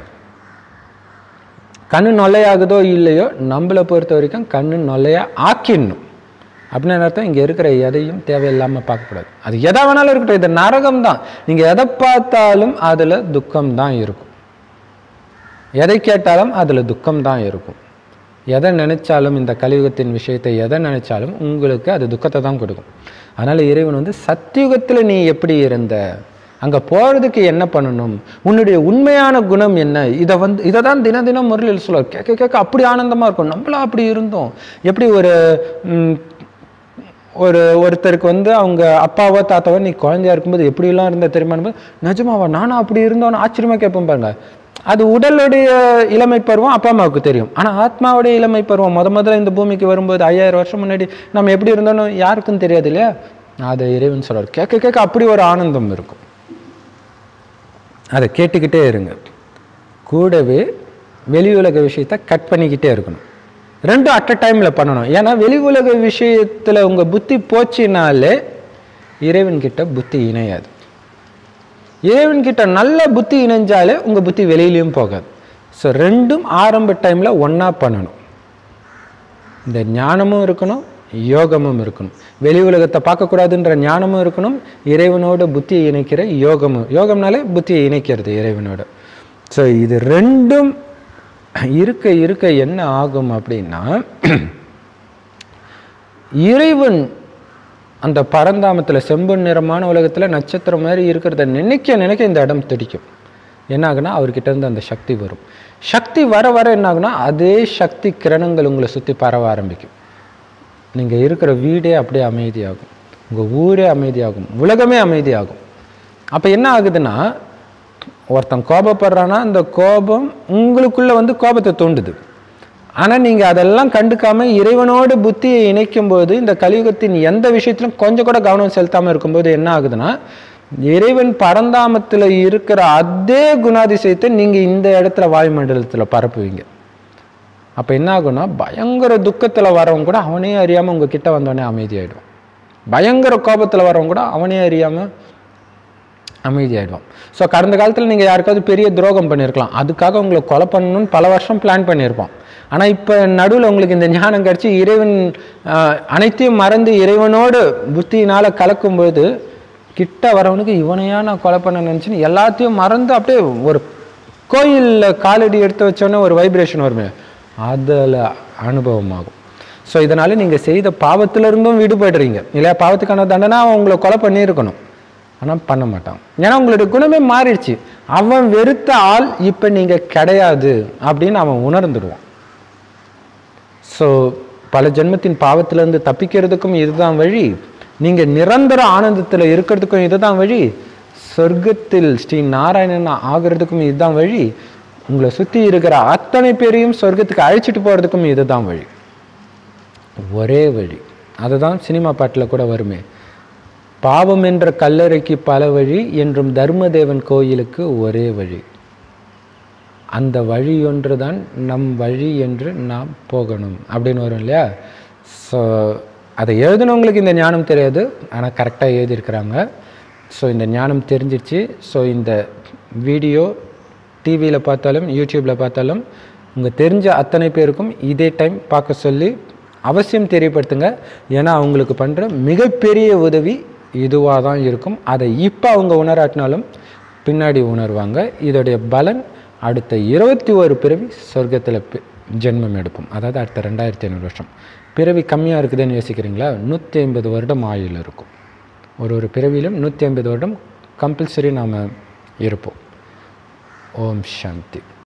கண்ணு நொல்லையாகுதோ இல்லையோ நம்மளை பொறுத்த வரைக்கும் கண்ணு நொல்லையா ஆக்கிடணும் அப்படின்னு அர்த்தம் இங்கே இருக்கிற எதையும் தேவையில்லாமல் பார்க்கக்கூடாது அது எதை வேணாலும் இருக்கட்டும் இது நரகம் தான் நீங்கள் எதை பார்த்தாலும் அதில் துக்கம் தான் இருக்கும் எதை கேட்டாலும் அதில் துக்கம் தான் இருக்கும் எதை நினைச்சாலும் இந்த கலியுகத்தின் விஷயத்தை எதை நினைச்சாலும் உங்களுக்கு அது துக்கத்தை தான் கொடுக்கும் அதனால் இறைவன் வந்து சத்தியுகத்தில் நீ எப்படி இருந்த அங்கே போகிறதுக்கு என்ன பண்ணணும் உன்னுடைய உண்மையான குணம் என்ன இதை வந்து இதை தான் தின தினம் முறையில் சொல்லுவார் கேட்க கேட்க அப்படி ஆனந்தமாக இருக்கும் நம்மளும் அப்படி இருந்தோம் எப்படி ஒரு ம், ஒரு ஒருத்தருக்கு வந்து அவங்க அப்பாவோ தாத்தாவோ நீ குழந்தையா இருக்கும்போது எப்படிலாம் இருந்த தெரியுமா நிஜமாவா நானும் அப்படி இருந்தோன்னு ஆச்சரியமா கேட்பேன் பாருங்க அது உடலுடைய இளமை பருவம் அப்பா அம்மாவுக்கு தெரியும் ஆனால் ஆத்மாவுடைய இளமை பருவம் முத முதல்ல இந்த பூமிக்கு வரும்போது ஐயாயிரம் வருஷம் முன்னாடி நம்ம எப்படி இருந்தோன்னு யாருக்கும் தெரியாது இல்லையா அதை இறைவன் சொல்றார் கேட்க கேட்க அப்படி ஒரு ஆனந்தம் இருக்கும் அதை கேட்டுக்கிட்டே இருங்க கூடவே வெளி உலக விஷயத்தை கட் பண்ணிக்கிட்டே இருக்கணும் ரெண்டும் அட் அ டைமில் பண்ணணும் ஏன்னா வெளி உலக விஷயத்தில் உங்கள் புத்தி போச்சுனாலே இறைவன்கிட்ட புத்தி இணையாது இறைவன்கிட்ட நல்ல புத்தி இணைஞ்சாலே உங்கள் புத்தி வெளியிலையும் போகாது ஸோ ரெண்டும் ஆரம்ப டைமில் ஒன்றா பண்ணணும் இந்த ஞானமும் இருக்கணும் யோகமும் இருக்கணும் வெளி உலகத்தை பார்க்கக்கூடாதுன்ற ஞானமும் இருக்கணும் இறைவனோட புத்தியை இணைக்கிற யோகமும் யோகம்னாலே புத்தியை இணைக்கிறது இறைவனோட ஸோ இது ரெண்டும் இருக்க இருக்க என்ன ஆகும் அப்படின்னா இறைவன் அந்த பரந்தாமத்தில் செம்பொன் நிறமான உலகத்தில் நட்சத்திரம் மாதிரி இருக்கிறத நினைக்க நினைக்க இந்த இடம் துடிக்கும் என்ன ஆகுனா அவர்கிட்ட இருந்து அந்த சக்தி வரும் சக்தி வர வர என்ன ஆகுனா அதே சக்தி கிரணங்கள் உங்களை சுற்றி பரவ ஆரம்பிக்கும் நீங்கள் இருக்கிற வீடே அப்படியே அமைதியாகும் உங்கள் ஊரே அமைதியாகும் உலகமே அமைதியாகும் அப்போ என்ன ஆகுதுன்னா ஒருத்தன் கோபப்படுறான்னா அந்த கோபம் உங்களுக்குள்ள வந்து கோபத்தை தூண்டுது ஆனால் நீங்கள் அதெல்லாம் கண்டுக்காம இறைவனோடு புத்தியை இணைக்கும் போது இந்த கலியுகத்தின் எந்த விஷயத்திலும் கொஞ்சம் கூட கவனம் செலுத்தாமல் இருக்கும்போது என்ன ஆகுதுன்னா இறைவன் பரந்தாமத்தில் இருக்கிற அதே குணாதிசயத்தை நீங்கள் இந்த இடத்துல வாயுமண்டலத்தில் பரப்புவீங்க அப்போ என்ன ஆகும்னா பயங்கர துக்கத்தில் வரவங்க கூட அவனே அறியாமல் உங்கள் கிட்ட வந்தோடனே அமைதியாயிடும் பயங்கர கோபத்தில் வரவங்க கூட அவனே அறியாமல் அமைதியாயிடும் ஸோ கடந்த காலத்தில் நீங்கள் யாருக்காவது பெரிய துரோகம் பண்ணியிருக்கலாம் அதுக்காக உங்களை கொலை பண்ணணும்னு பல வருஷம் பிளான் பண்ணியிருப்போம் ஆனால் இப்போ நடுவில் உங்களுக்கு இந்த ஞானம் கிடச்சி இறைவன் ஆஹ், அனைத்தையும் மறந்து இறைவனோடு புத்தியினால் கலக்கும்போது கிட்ட வரவனுக்கு இவனையா நான் கொலை பண்ண நினச்சின்னு எல்லாத்தையும் மறந்து அப்படியே ஒரு கோயிலில் காலடி எடுத்து வச்சோன்னே ஒரு வைப்ரேஷன் வருமே அதில் அனுபவமாகும் ஸோ இதனால் நீங்கள் செய்த பாவத்திலிருந்தும் விடுபடுறீங்க இல்லையா பாவத்துக்கான தண்டனை அவன் உங்களை கொலை பண்ணியிருக்கணும் ஆனால் பண்ண மாட்டான் ஏன்னா உங்களுடைய குணமே மாறிடுச்சு அவன் வெறுத்த ஆள் இப்போ நீங்கள் கிடையாது அப்படின்னு அவன் உணர்ந்துடுவான் ஸோ பல ஜென்மத்தின் பாவத்திலிருந்து தப்பிக்கிறதுக்கும் இதுதான் வழி நீங்கள் நிரந்தர ஆனந்தத்தில் இருக்கிறதுக்கும் இதுதான் வழி சொர்க்கத்தில் ஸ்ரீ நாராயணன் ஆகிறதுக்கும் இதுதான் வழி உங்களை சுற்றி இருக்கிற அத்தனை பேரையும் சொர்க்கத்துக்கு அழைச்சிட்டு போகிறதுக்கும் இதுதான் வழி ஒரே வழி அதுதான் சினிமா பாட்டில் கூட வருமே பாவம் என்ற கல்லறைக்கு பல வழி என்றும் தர்மதேவன் கோயிலுக்கு ஒரே வழி அந்த வழி ஒன்று தான் நம் வழி என்று நாம் போகணும் அப்படின்னு வரும் இல்லையா ஸோ அதை எழுதினவங்களுக்கு இந்த ஞானம் தெரியாது ஆனால் கரெக்டாக எழுதியிருக்கிறாங்க ஸோ இந்த ஞானம் தெரிஞ்சிருச்சு ஸோ இந்த வீடியோ டிவியில் பார்த்தாலும் யூடியூப்பில் பார்த்தாலும் உங்கள் தெரிஞ்ச அத்தனை பேருக்கும் இதே டைம் பார்க்க சொல்லி அவசியம் தெரியப்படுத்துங்க ஏன்னா அவங்களுக்கு பண்ணுற மிகப்பெரிய உதவி இதுவாக தான் இருக்கும் அதை இப்போ அவங்க உணராட்டினாலும் பின்னாடி உணர்வாங்க இதோடைய பலன் அடுத்த இருபத்தி ஒரு பிறவி சொர்க்கத்தில் ஜென்மம் எடுப்போம் அதாவது அடுத்த ரெண்டாயிரத்தி ஐநூறு வருஷம் பிறவி கம்மியாக இருக்குதுன்னு யோசிக்கிறீங்களா நூற்றி ஐம்பது வருடம் ஆயுள் இருக்கும் ஒரு ஒரு பிறவியிலும் நூற்றி ஐம்பது வருடம் கம்பல்சரி நாம் இருப்போம் ஓம் சாந்தி